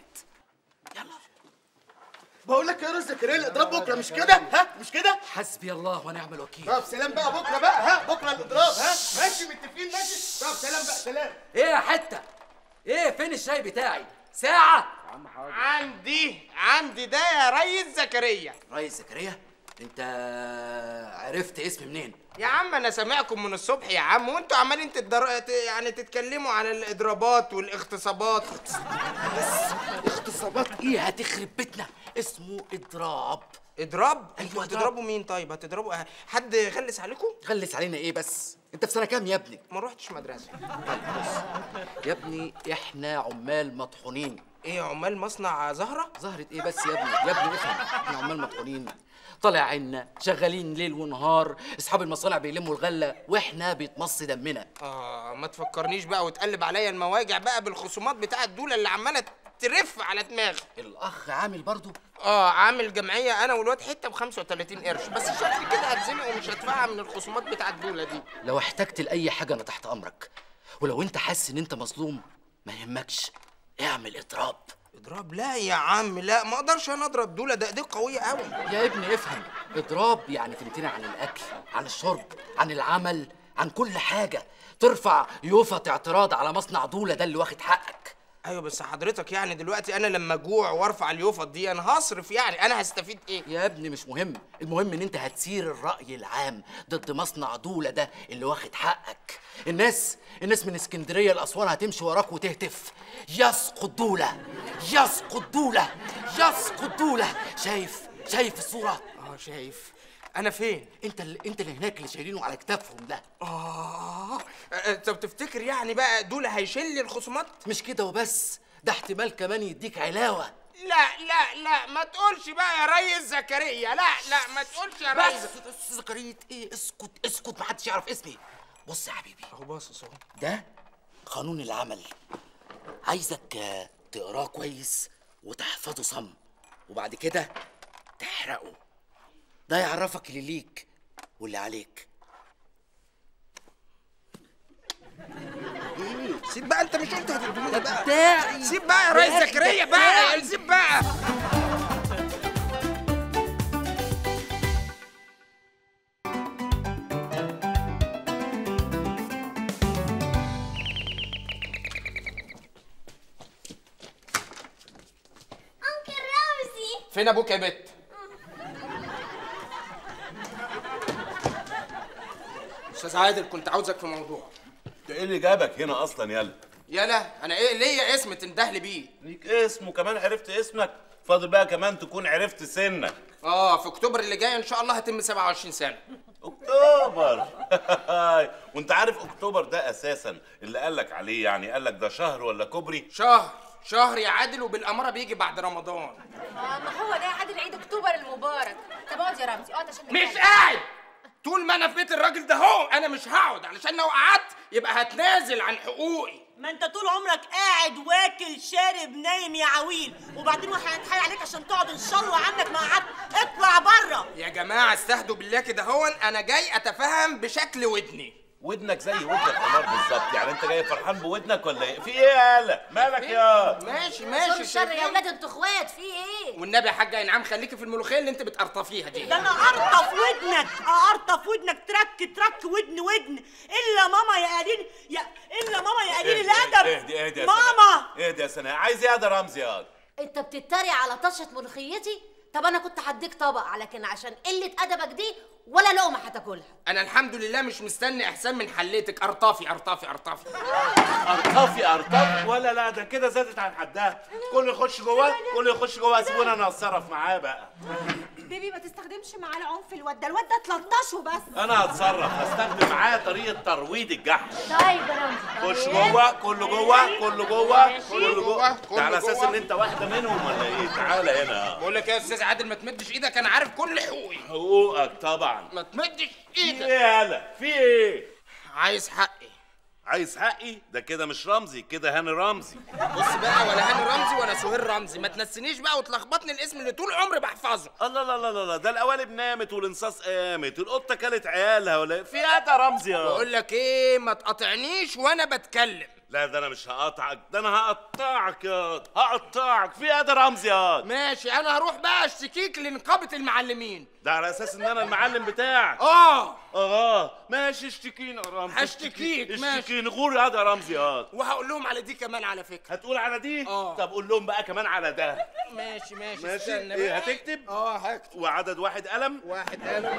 Speaker 22: بقول لك يا ريس زكريا الاضراب بكره مش كده ها مش كده
Speaker 20: حسبي الله ونعم الوكيل
Speaker 22: طب سلام بقى بكره بقى ها بكره الاضراب ها ماشي متفقين ماشي طب سلام بقى سلام
Speaker 20: ايه يا حته ايه فين الشاي بتاعي ساعه
Speaker 5: عندي عندي ده يا ريس زكريا
Speaker 20: ريس زكريا انت عرفت اسمي منين
Speaker 5: يا عم انا سامعكم من الصبح يا عم وانتوا عمالين تدر... ت- يعني تتكلموا على الاضرابات والاغتصابات
Speaker 20: اغتصابات ايه هتخرب بيتنا اسمه اضراب
Speaker 5: اضراب انتوا هتضربوا مين طيب هتضربوا حد غلس عليكم
Speaker 20: غلس علينا ايه بس انت في سنه كام يا ابني
Speaker 5: ما روحتش مدرسه
Speaker 20: يا ابني احنا عمال مطحونين
Speaker 5: ايه عمال مصنع زهره
Speaker 20: زهره ايه بس يا ابني يا ابني افهم احنا عمال مطحونين طالع عنا شغالين ليل ونهار اصحاب المصانع بيلموا الغله واحنا بيتمص دمنا
Speaker 5: اه ما تفكرنيش بقى وتقلب عليا المواجع بقى بالخصومات بتاعه الدوله اللي عماله ترف على دماغي
Speaker 20: الاخ عامل برضو
Speaker 5: اه عامل جمعيه انا والواد حته ب 35 قرش بس شكلي كده هتزنق ومش هدفعها من الخصومات بتاعه الدوله دي
Speaker 20: لو احتجت لاي حاجه انا تحت امرك ولو انت حاسس ان انت مظلوم ما يهمكش اعمل اضراب
Speaker 5: اضراب لا يا عم لا ما اقدرش انا اضرب دوله ده ايديك قويه قوي
Speaker 20: يا ابني افهم اضراب يعني تمتنع عن الاكل عن الشرب عن العمل عن كل حاجه ترفع يوفط اعتراض على مصنع دوله ده اللي واخد حقك
Speaker 5: ايوه بس حضرتك يعني دلوقتي انا لما اجوع وارفع اليوفط دي انا هصرف يعني انا هستفيد ايه
Speaker 20: يا ابني مش مهم المهم ان انت هتثير الرأي العام ضد مصنع دولة ده اللي واخد حقك الناس الناس من اسكندرية لأسوان هتمشي وراك وتهتف يسقط دولة يسقط دولة يسقط دولة شايف شايف الصورة
Speaker 5: اه شايف انا فين
Speaker 20: انت اللي انت اللي هناك اللي شايلينه على كتافهم ده
Speaker 5: اه انت بتفتكر يعني بقى دول هيشيل لي الخصومات
Speaker 20: مش كده وبس ده احتمال كمان يديك علاوة
Speaker 5: لا لا لا ما تقولش بقى يا ريس زكريا لا لا ما تقولش يا ريس
Speaker 20: بس بس زكريا ايه اسكت اسكت محدش يعرف اسمي بص يا حبيبي
Speaker 5: اهو باصص اهو
Speaker 20: ده قانون العمل عايزك آه، تقراه كويس وتحفظه صم وبعد كده تحرقه ده يعرفك اللي ليك واللي عليك
Speaker 5: سيب بقى انت مش قلت هتدوني بقى
Speaker 20: بتاعي
Speaker 5: سيب بقى يا ريس
Speaker 20: بتاعي،
Speaker 5: زكريا بقى
Speaker 20: بتاعي.
Speaker 5: سيب بقى
Speaker 7: انكل رمزي
Speaker 5: فين ابوك يا بت استاذ عادل كنت عاوزك في موضوع
Speaker 4: انت ايه اللي جابك هنا اصلا يلا
Speaker 5: يلا انا ايه ليا اسم تندهلي بيه
Speaker 4: ليك اسم وكمان عرفت اسمك فاضل بقى كمان تكون عرفت سنك
Speaker 5: اه في اكتوبر اللي جاي ان شاء الله هتم 27 سنه
Speaker 4: اكتوبر وانت عارف اكتوبر ده اساسا اللي قالك عليه يعني قالك ده شهر ولا كوبري
Speaker 5: شهر شهر يا عادل وبالاماره بيجي بعد رمضان
Speaker 8: اه ما هو ده عادل عيد اكتوبر المبارك طب اقعد يا رمزي اقعد عشان
Speaker 5: مش
Speaker 8: نتكلم.
Speaker 5: قاعد طول ما انا في بيت الراجل ده هو انا مش هقعد علشان لو قعدت يبقى هتنازل عن حقوقي
Speaker 1: ما انت طول عمرك قاعد واكل شارب نايم يا عويل وبعدين واحد هيتحايل عليك عشان تقعد ان شاء الله عنك ما قعدت اطلع بره
Speaker 5: يا جماعه استهدوا بالله كده هون انا جاي اتفهم بشكل ودني
Speaker 4: ودنك زي ودن الحمار بالظبط يعني انت جاي فرحان بودنك ولا ايه في ايه يا هلا مالك يا
Speaker 5: ماشي
Speaker 8: بعد
Speaker 5: ماشي
Speaker 8: الشر يا
Speaker 5: شايفين؟
Speaker 8: اولاد انتوا اخوات في ايه
Speaker 5: والنبي يا حاجه انعام خليكي في الملوخيه اللي انت بتقرطفيها دي
Speaker 1: ده انا ارطف ودنك ارطف ودنك ترك ترك ودن ودن الا ماما يا قليل يا الا ماما يا قليل الادب
Speaker 4: اهدي اهدي يا
Speaker 1: ماما
Speaker 4: سناء اهدي يا سناء عايز ايه يا ده رمزي يا
Speaker 8: انت بتتريق على طشه ملوخيتي طب انا كنت هديك طبق لكن عشان قله ادبك دي ولا لقمه هتاكلها
Speaker 5: انا الحمد لله مش مستني احسان من حليتك ارطافي ارطافي ارطافي
Speaker 4: ارطفي ارطفي ولا لا ده كده زادت عن حدها كله يخش جوه كله يخش جوه سيبونا انا اتصرف معاه بقى
Speaker 9: بيبي ما تستخدمش معاه العنف الواد ده الواد ده تلطشه بس
Speaker 4: انا هتصرف هستخدم معاه طريقه ترويض الجحش
Speaker 8: طيب يا رمزي
Speaker 4: خش جوه كله جوه كله جوه
Speaker 5: ماشي.
Speaker 4: كله جوه
Speaker 5: كله
Speaker 4: ده على اساس
Speaker 5: جوه.
Speaker 4: ان انت واحده منهم ولا ايه تعالى هنا
Speaker 5: بقول لك يا استاذ عادل ما تمدش ايدك انا عارف كل حقوقي
Speaker 4: حقوقك طبعا
Speaker 5: ما تمدش
Speaker 4: في
Speaker 5: ايدك
Speaker 4: ايه يالا في ايه
Speaker 5: عايز حقي
Speaker 4: عايز حقي ده كده مش رمزي كده هاني رمزي
Speaker 5: بص بقى ولا هاني رمزي ولا سهير رمزي ما تنسينيش بقى وتلخبطني الاسم اللي طول عمري بحفظه
Speaker 4: الله لا لا لا لا ده القوالب نامت والانصاص قامت القطه كلت عيالها ولا في ايه ده رمزي يا
Speaker 5: بقول لك ايه ما تقاطعنيش وانا بتكلم
Speaker 4: لا ده انا مش هقطعك ده انا هقطعك يا هقطعك في ايه ده رمزي يا
Speaker 5: ماشي انا هروح بقى اشتكيك لنقابه المعلمين
Speaker 4: ده على اساس ان انا المعلم بتاعك
Speaker 5: اه
Speaker 4: اه ماشي اشتكيني يا رمزي
Speaker 5: هشتكيك، ماشي.
Speaker 4: اشتكيني غور يا ده رمزي يا
Speaker 5: وهقول لهم على دي كمان على فكره
Speaker 4: هتقول على دي
Speaker 5: اه
Speaker 4: طب قول لهم بقى كمان على ده
Speaker 5: ماشي ماشي
Speaker 4: ماشي
Speaker 5: استنى
Speaker 4: ايه
Speaker 5: بقى.
Speaker 4: هتكتب
Speaker 5: اه هكتب
Speaker 4: وعدد واحد قلم
Speaker 5: واحد قلم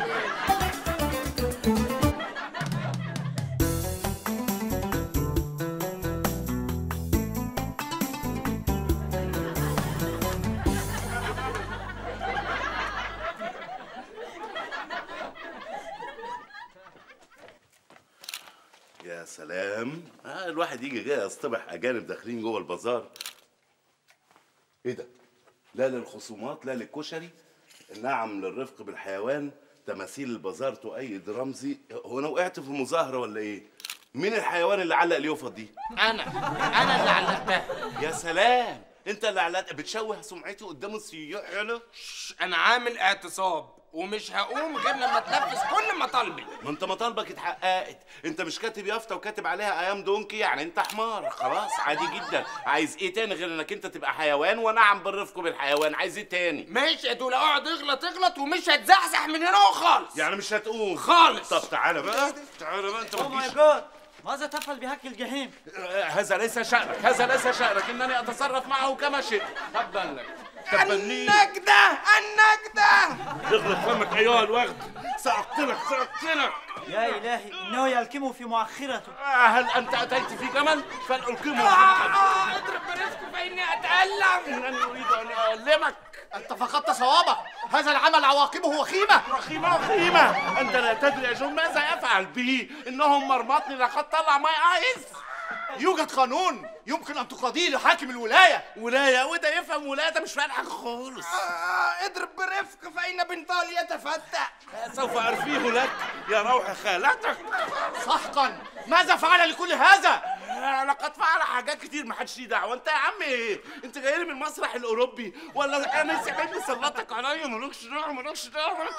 Speaker 4: يا سلام آه الواحد يجي كده يصطبح اجانب داخلين جوه البازار ايه ده لا للخصومات لا للكشري نعم للرفق بالحيوان تماثيل البازار تؤيد رمزي هو انا وقعت في مظاهره ولا ايه مين الحيوان اللي علق اليوفط دي
Speaker 5: انا انا اللي علقتها
Speaker 4: يا سلام انت اللي علقت بتشوه سمعتي قدام السياح يالا
Speaker 5: انا عامل اعتصاب ومش هقوم غير لما تنفذ كل مطالبي
Speaker 4: ما انت مطالبك اتحققت انت مش كاتب يافطه وكاتب عليها ايام دونكي يعني انت حمار خلاص عادي جدا عايز ايه تاني غير انك انت تبقى حيوان ونعم بالرفق بالحيوان عايز ايه تاني
Speaker 5: ماشي يا دول اقعد اغلط اغلط ومش هتزحزح من هنا خالص
Speaker 4: يعني مش هتقوم
Speaker 5: خالص
Speaker 4: طب تعالى بقى تعالى بقى انت
Speaker 19: او
Speaker 4: ما
Speaker 19: ماي
Speaker 4: تجيش
Speaker 19: جاد
Speaker 6: ماذا تفعل بهك الجحيم؟
Speaker 4: هذا ليس شأنك هذا ليس شأنك إنني أتصرف معه كما شئت تبا لك تبني
Speaker 5: النجدة النجدة
Speaker 4: اغلق فمك أيها الوغد سأقتلك سأقتلك
Speaker 6: يا إلهي إنه يلكمه في مؤخرته
Speaker 4: هل أنت أتيت في جمل فلألقمه
Speaker 5: آه، اضرب برزق فإني أتألم
Speaker 4: إنني أريد أن أؤلمك
Speaker 17: انت فقدت صوابك هذا العمل عواقبه وخيمه
Speaker 4: وخيمه وخيمه انت لا تدري يا جون ماذا يفعل به انهم مرمطني لقد طلع ماي ايس
Speaker 17: يوجد قانون يمكن ان تقاضيه لحاكم الولايه
Speaker 4: ولايه وده يفهم ولايه ده مش فاهم حاجه خالص
Speaker 5: آه، اضرب برفق فإن بنطال يتفتح
Speaker 4: سوف ارفيه لك يا روح خالتك
Speaker 17: سحقا ماذا فعل لكل هذا
Speaker 4: لقد فعل حاجات كتير ما حدش ليه دعوه انت يا عم ايه انت جاي لي من المسرح الاوروبي ولا انا سيبني سلطك عليا مالكش دعوه مالكش دعوه مالكش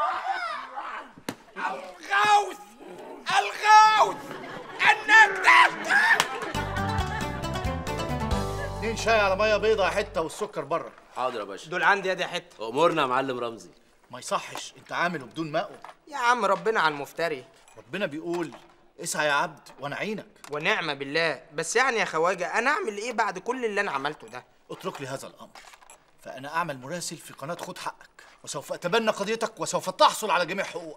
Speaker 4: دعوه
Speaker 5: الغوث الغوث النجدة
Speaker 22: اتنين شاي على ميه بيضة حته والسكر بره
Speaker 11: حاضر يا باشا
Speaker 5: دول عندي يا دي حتة
Speaker 11: امورنا يا معلم رمزي
Speaker 22: ما يصحش انت عامله بدون مأوى
Speaker 5: يا عم ربنا على المفتري
Speaker 22: ربنا بيقول اسعى يا عبد وانا عينك
Speaker 5: ونعمة بالله بس يعني يا خواجة أنا أعمل إيه بعد كل اللي أنا عملته ده
Speaker 22: اترك لي هذا الامر فانا اعمل مراسل في قناه خد حقك وسوف اتبنى قضيتك وسوف تحصل على جميع حقوقك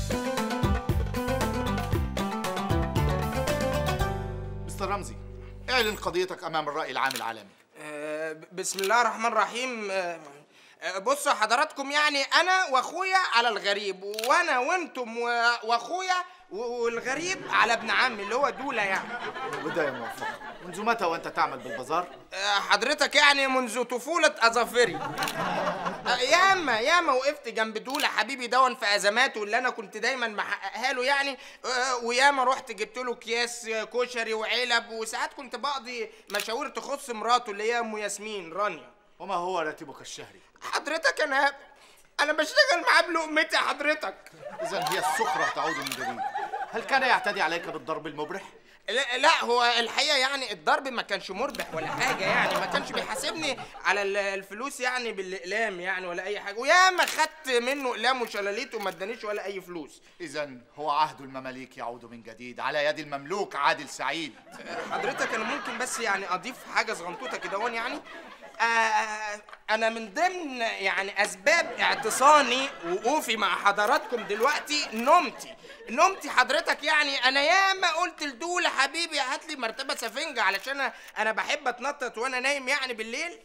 Speaker 22: مستر رمزي اعلن قضيتك امام الراي العام العالمي
Speaker 5: آه، بسم الله الرحمن الرحيم آه، آه، بصوا حضراتكم يعني انا واخويا على الغريب وانا وانتم و- واخويا و- والغريب على ابن عمي اللي هو دوله يعني
Speaker 22: بدايه موفقه منذ متى وانت تعمل بالبازار
Speaker 5: آه، حضرتك يعني منذ طفولة أظافري آه، ياما ياما وقفت جنب دولة حبيبي دون في أزماته اللي أنا كنت دايما محققها له يعني آه، وياما رحت جبت له أكياس آه، كشري وعلب وساعات كنت بقضي مشاوير تخص مراته اللي هي أم ياسمين رانيا
Speaker 22: وما هو راتبك الشهري
Speaker 5: حضرتك أنا أنا بشتغل معاه بلقمتي حضرتك
Speaker 22: اذا هي السخره تعود من جديد هل كان يعتدي عليك بالضرب المبرح
Speaker 5: لا, لا هو الحقيقه يعني الضرب ما كانش مربح ولا حاجه يعني ما كانش بيحاسبني على ال- الفلوس يعني بالاقلام يعني ولا اي حاجه وياما خدت منه اقلام وشلاليت وما ادانيش ولا اي فلوس
Speaker 22: اذا هو عهد المماليك يعود من جديد على يد المملوك عادل سعيد
Speaker 5: حضرتك انا ممكن بس يعني اضيف حاجه صغنطوطه كده هون يعني آه انا من ضمن يعني اسباب اعتصامي وقوفي مع حضراتكم دلوقتي نومتي نومتي حضرتك يعني انا ياما قلت لدول حبيبي هات لي مرتبه سفنجه علشان أنا- انا بحب اتنطط وانا نايم يعني بالليل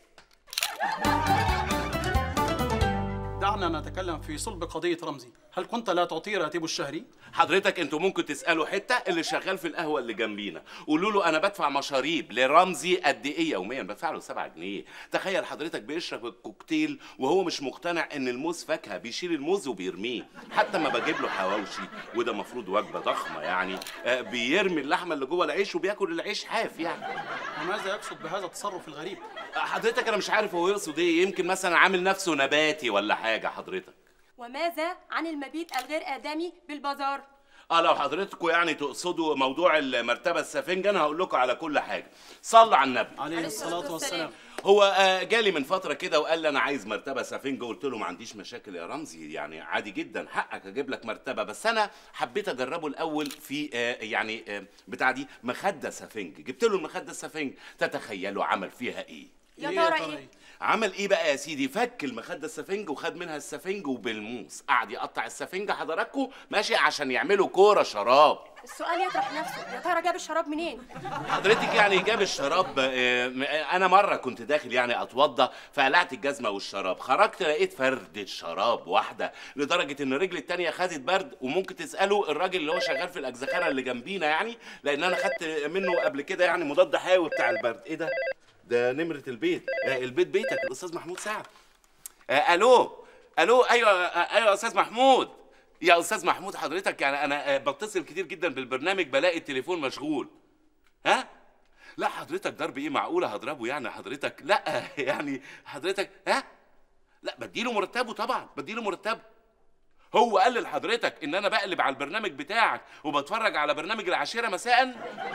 Speaker 10: دعنا نتكلم في صلب قضية رمزي هل كنت لا تعطيه راتبه الشهري؟
Speaker 4: حضرتك انتوا ممكن تسالوا حته اللي شغال في القهوه اللي جنبينا قولوا له انا بدفع مشاريب لرمزي قد ايه يوميا بدفع له 7 جنيه تخيل حضرتك بيشرب الكوكتيل وهو مش مقتنع ان الموز فاكهه بيشيل الموز وبيرميه حتى ما بجيب له حواوشي وده المفروض وجبه ضخمه يعني آه، بيرمي اللحمه اللي جوه العيش وبياكل العيش حاف يعني
Speaker 10: وماذا يقصد بهذا التصرف الغريب؟
Speaker 4: حضرتك انا مش عارف هو يقصد ايه يمكن مثلا عامل نفسه نباتي ولا حاجه حضرتك
Speaker 21: وماذا عن المبيت الغير آدمي بالبازار؟
Speaker 4: اه لو حضرتكم يعني تقصدوا موضوع المرتبه السفنجه انا هقول لكم على كل حاجه صلوا على النبي
Speaker 10: عليه الصلاة والسلام
Speaker 4: هو آه، جالي من فتره كده وقال لي انا عايز مرتبه سفنجه قلت له ما عنديش مشاكل يا رمزي يعني عادي جدا حقك اجيب لك مرتبه بس انا حبيت اجربه الاول في آه، يعني آه، بتاع دي مخده سفنج جبت له المخده السفنج تتخيلوا عمل فيها ايه
Speaker 21: يا ترى ايه؟
Speaker 4: عمل ايه بقى يا سيدي فك المخده السفنج وخد منها السفنج وبالموس قعد يقطع السفنجه حضراتكم ماشي عشان يعملوا كوره شراب
Speaker 21: السؤال يطرح نفسه يا ترى جاب الشراب منين؟
Speaker 4: حضرتك يعني جاب الشراب آه، م- انا مره كنت داخل يعني اتوضى فقلعت الجزمه والشراب خرجت لقيت فردة شراب واحده لدرجه ان رجلي التانية خدت برد وممكن تسالوا الراجل اللي هو شغال في الاجزخانه اللي جنبينا يعني لان انا خدت منه قبل كده يعني مضاد حيوي بتاع البرد ايه ده ده نمره البيت آه، البيت بيتك الاستاذ محمود سعد آه، الو الو ايوه آه، ايوه يا استاذ محمود يا استاذ محمود حضرتك يعني انا آه، بتصل كتير جدا بالبرنامج بلاقي التليفون مشغول ها لا حضرتك ضرب ايه معقوله هضربه يعني حضرتك لا يعني حضرتك ها لا بديله مرتبه طبعا بديله مرتبه هو قال لحضرتك ان انا بقلب على البرنامج بتاعك وبتفرج على برنامج العاشره مساء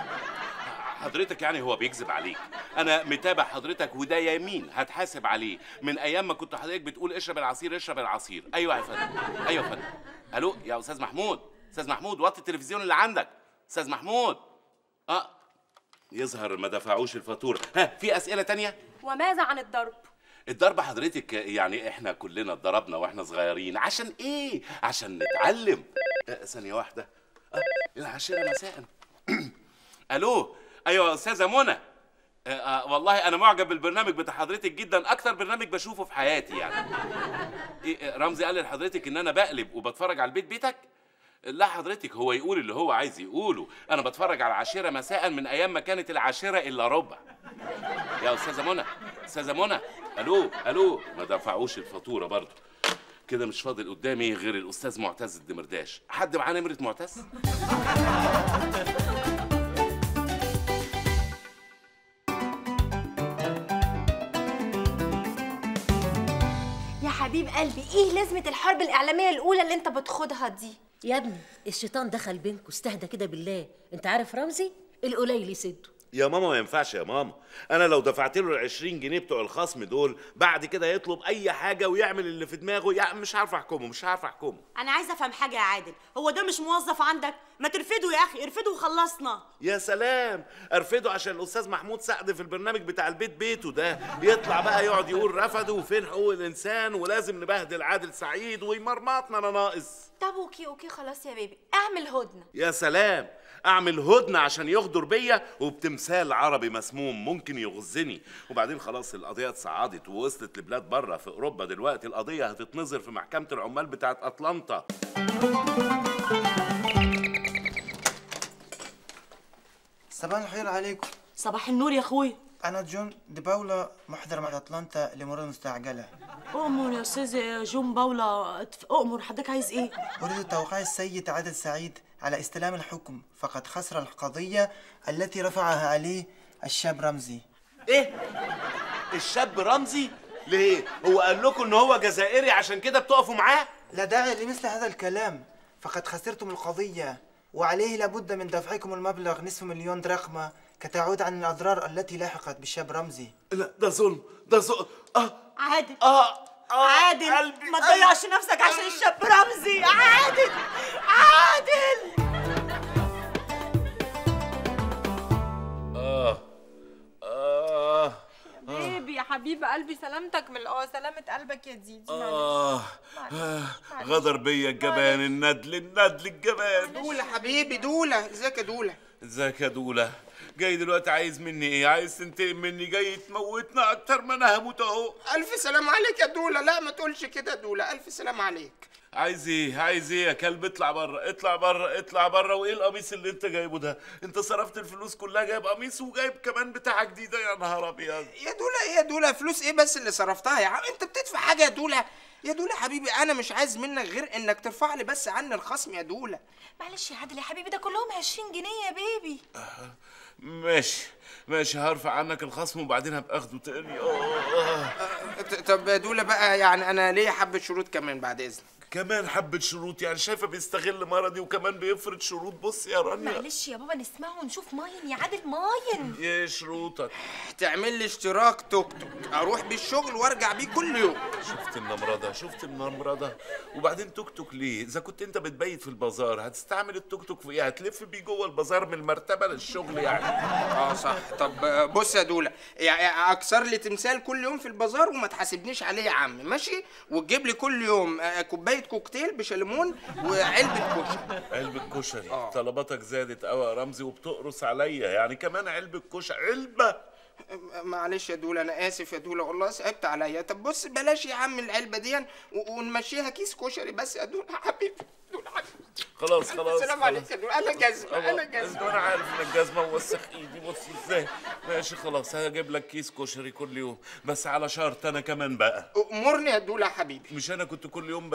Speaker 4: حضرتك يعني هو بيكذب عليك انا متابع حضرتك وده يمين هتحاسب عليه من ايام ما كنت حضرتك بتقول اشرب العصير اشرب العصير ايوه يا فندم ايوه يا فندم الو يا استاذ محمود استاذ محمود وطي التلفزيون اللي عندك استاذ محمود اه يظهر ما دفعوش الفاتوره ها في اسئله تانية
Speaker 21: وماذا عن الضرب
Speaker 4: الضرب حضرتك يعني احنا كلنا اتضربنا واحنا صغيرين عشان ايه عشان نتعلم آه ثانيه واحده آه العاشره مساء الو ايوه يا استاذه منى آه آه والله انا معجب بالبرنامج بتاع حضرتك جدا اكتر برنامج بشوفه في حياتي يعني إيه آه، رمزي قال لحضرتك ان انا بقلب وبتفرج على البيت بيتك لا حضرتك هو يقول اللي هو عايز يقوله انا بتفرج على العاشره مساء من ايام ما كانت العاشره الا ربع يا استاذه منى استاذه منى الو الو ما دفعوش الفاتوره برضه كده مش فاضل قدامي غير الاستاذ معتز الدمرداش حد معاه نمره معتز
Speaker 2: يا حبيب قلبي ايه لازمة الحرب الإعلامية الأولى اللي انت بتخوضها دي؟
Speaker 8: يا ابني الشيطان دخل بينكوا استهدى كده بالله انت عارف رمزي القليل يسده
Speaker 4: يا ماما ما ينفعش يا ماما انا لو دفعت له ال 20 جنيه بتوع الخصم دول بعد كده يطلب اي حاجه ويعمل اللي في دماغه يعني مش عارف احكمه مش عارف احكمه
Speaker 1: انا عايزه افهم حاجه يا عادل هو ده مش موظف عندك ما ترفده يا اخي ارفده وخلصنا
Speaker 4: يا سلام ارفده عشان الاستاذ محمود سعد في البرنامج بتاع البيت بيته ده يطلع بقى يقعد يقول رفضه وفين حقوق الانسان ولازم نبهدل عادل سعيد ويمرمطنا انا ناقص
Speaker 2: طب اوكي اوكي خلاص يا بيبي اعمل هدنة
Speaker 4: يا سلام اعمل هدنه عشان يغدر بيا وبتمثال عربي مسموم ممكن يغزني وبعدين خلاص القضيه اتصعدت ووصلت لبلاد بره في اوروبا دلوقتي القضيه هتتنظر في محكمه العمال بتاعت اطلنطا
Speaker 13: صباح الخير عليكم
Speaker 1: صباح النور يا اخويا
Speaker 13: انا جون دي باولا محضر مع اتلانتا لمرور مستعجله
Speaker 1: اؤمر يا استاذ جون باولا اتف- اؤمر حضرتك عايز ايه
Speaker 13: اريد توقيع السيد عادل سعيد على استلام الحكم فقد خسر القضيه التي رفعها عليه الشاب رمزي
Speaker 4: ايه الشاب رمزي ليه هو قال لكم ان هو جزائري عشان كده بتقفوا معاه
Speaker 13: لا داعي لمثل هذا الكلام فقد خسرتم القضيه وعليه لابد من دفعكم المبلغ نصف مليون دراخمه كتعود عن الاضرار التي لاحقت بالشاب رمزي
Speaker 4: لا ده ظلم ده ظلم اه
Speaker 1: عادل
Speaker 4: اه
Speaker 1: عادل ما تضيعش نفسك عشان الشاب رمزي عادل عادل
Speaker 4: اه اه
Speaker 9: بيبي يا حبيب قلبي سلامتك من اه سلامة قلبك يا ديدي
Speaker 4: آه آه، غدر بيا الجبان الندل الندل الجبان
Speaker 5: دولة حبيبي دولة ازيك يا دولة
Speaker 4: ازيك يا دولة جاي دلوقتي عايز مني ايه عايز تنتقم مني جاي تموتنا اكتر ما انا هموت اهو
Speaker 5: ألف سلام عليك يا دولة لا ما تقولش كده يا دولة ألف سلام عليك
Speaker 4: عايز ايه عايز ايه يا كلب اطلع بره اطلع بره اطلع بره وايه القميص اللي انت جايبه ده انت صرفت الفلوس كلها جايب قميص وجايب كمان بتاعه جديده يا نهار ابيض
Speaker 5: يا دولة ايه يا دولة فلوس ايه بس اللي صرفتها يا عم انت بتدفع حاجة يا دولة يا دولة حبيبي انا مش عايز منك غير انك ترفع لي بس عني الخصم يا دولة
Speaker 2: معلش يا عادل يا حبيبي ده كلهم 20 جنيه يا بيبي
Speaker 4: ماشي ماشي هرفع عنك الخصم وبعدين هبقى اخده تاني اه
Speaker 5: ط- طب يا دولة بقى يعني انا ليا حبة شروط كمان بعد اذنك
Speaker 4: كمان حبة شروط يعني شايفة بيستغل مرضي وكمان بيفرض شروط بص يا رانيا
Speaker 2: معلش يا بابا نسمعه ونشوف ماين يا عادل ماين
Speaker 4: ايه شروطك
Speaker 5: تعمل لي اشتراك توك توك اروح بيه الشغل وارجع بيه كل يوم
Speaker 4: شفت النمرضة شفت النمرضة وبعدين توك توك ليه اذا كنت انت بتبيت في البازار هتستعمل التوك توك في ايه هتلف بيه جوه البازار من المرتبة للشغل يعني
Speaker 5: اه صح طب آه، بص يا دولة يعني اكسر لي تمثال كل يوم في البازار وما تحاسبنيش عليه يا عم ماشي وتجيب لي كل يوم آه، كوبايه كوكتيل بشليمون وعلبه كشري
Speaker 4: علبة كشري طلباتك زادت قوي يا رمزي وبتقرص عليا يعني كمان علبة كشري علبة
Speaker 5: معلش يا دولة انا اسف يا دولة والله صعبت عليا طب بص بلاش يا عم العلبة دي و- ونمشيها كيس كشري بس يا دولة حبيبي دولة حبيبي
Speaker 4: خلاص خلاص
Speaker 5: السلام عليك يا دولة انا جزمة انا جزمة
Speaker 4: انا عارف انك جزمة ووسخ ايدي بص ازاي ماشي خلاص هجيب لك كيس كشري كل يوم بس على شرط انا كمان بقى
Speaker 5: امرني يا دولة يا حبيبي
Speaker 4: مش انا كنت كل يوم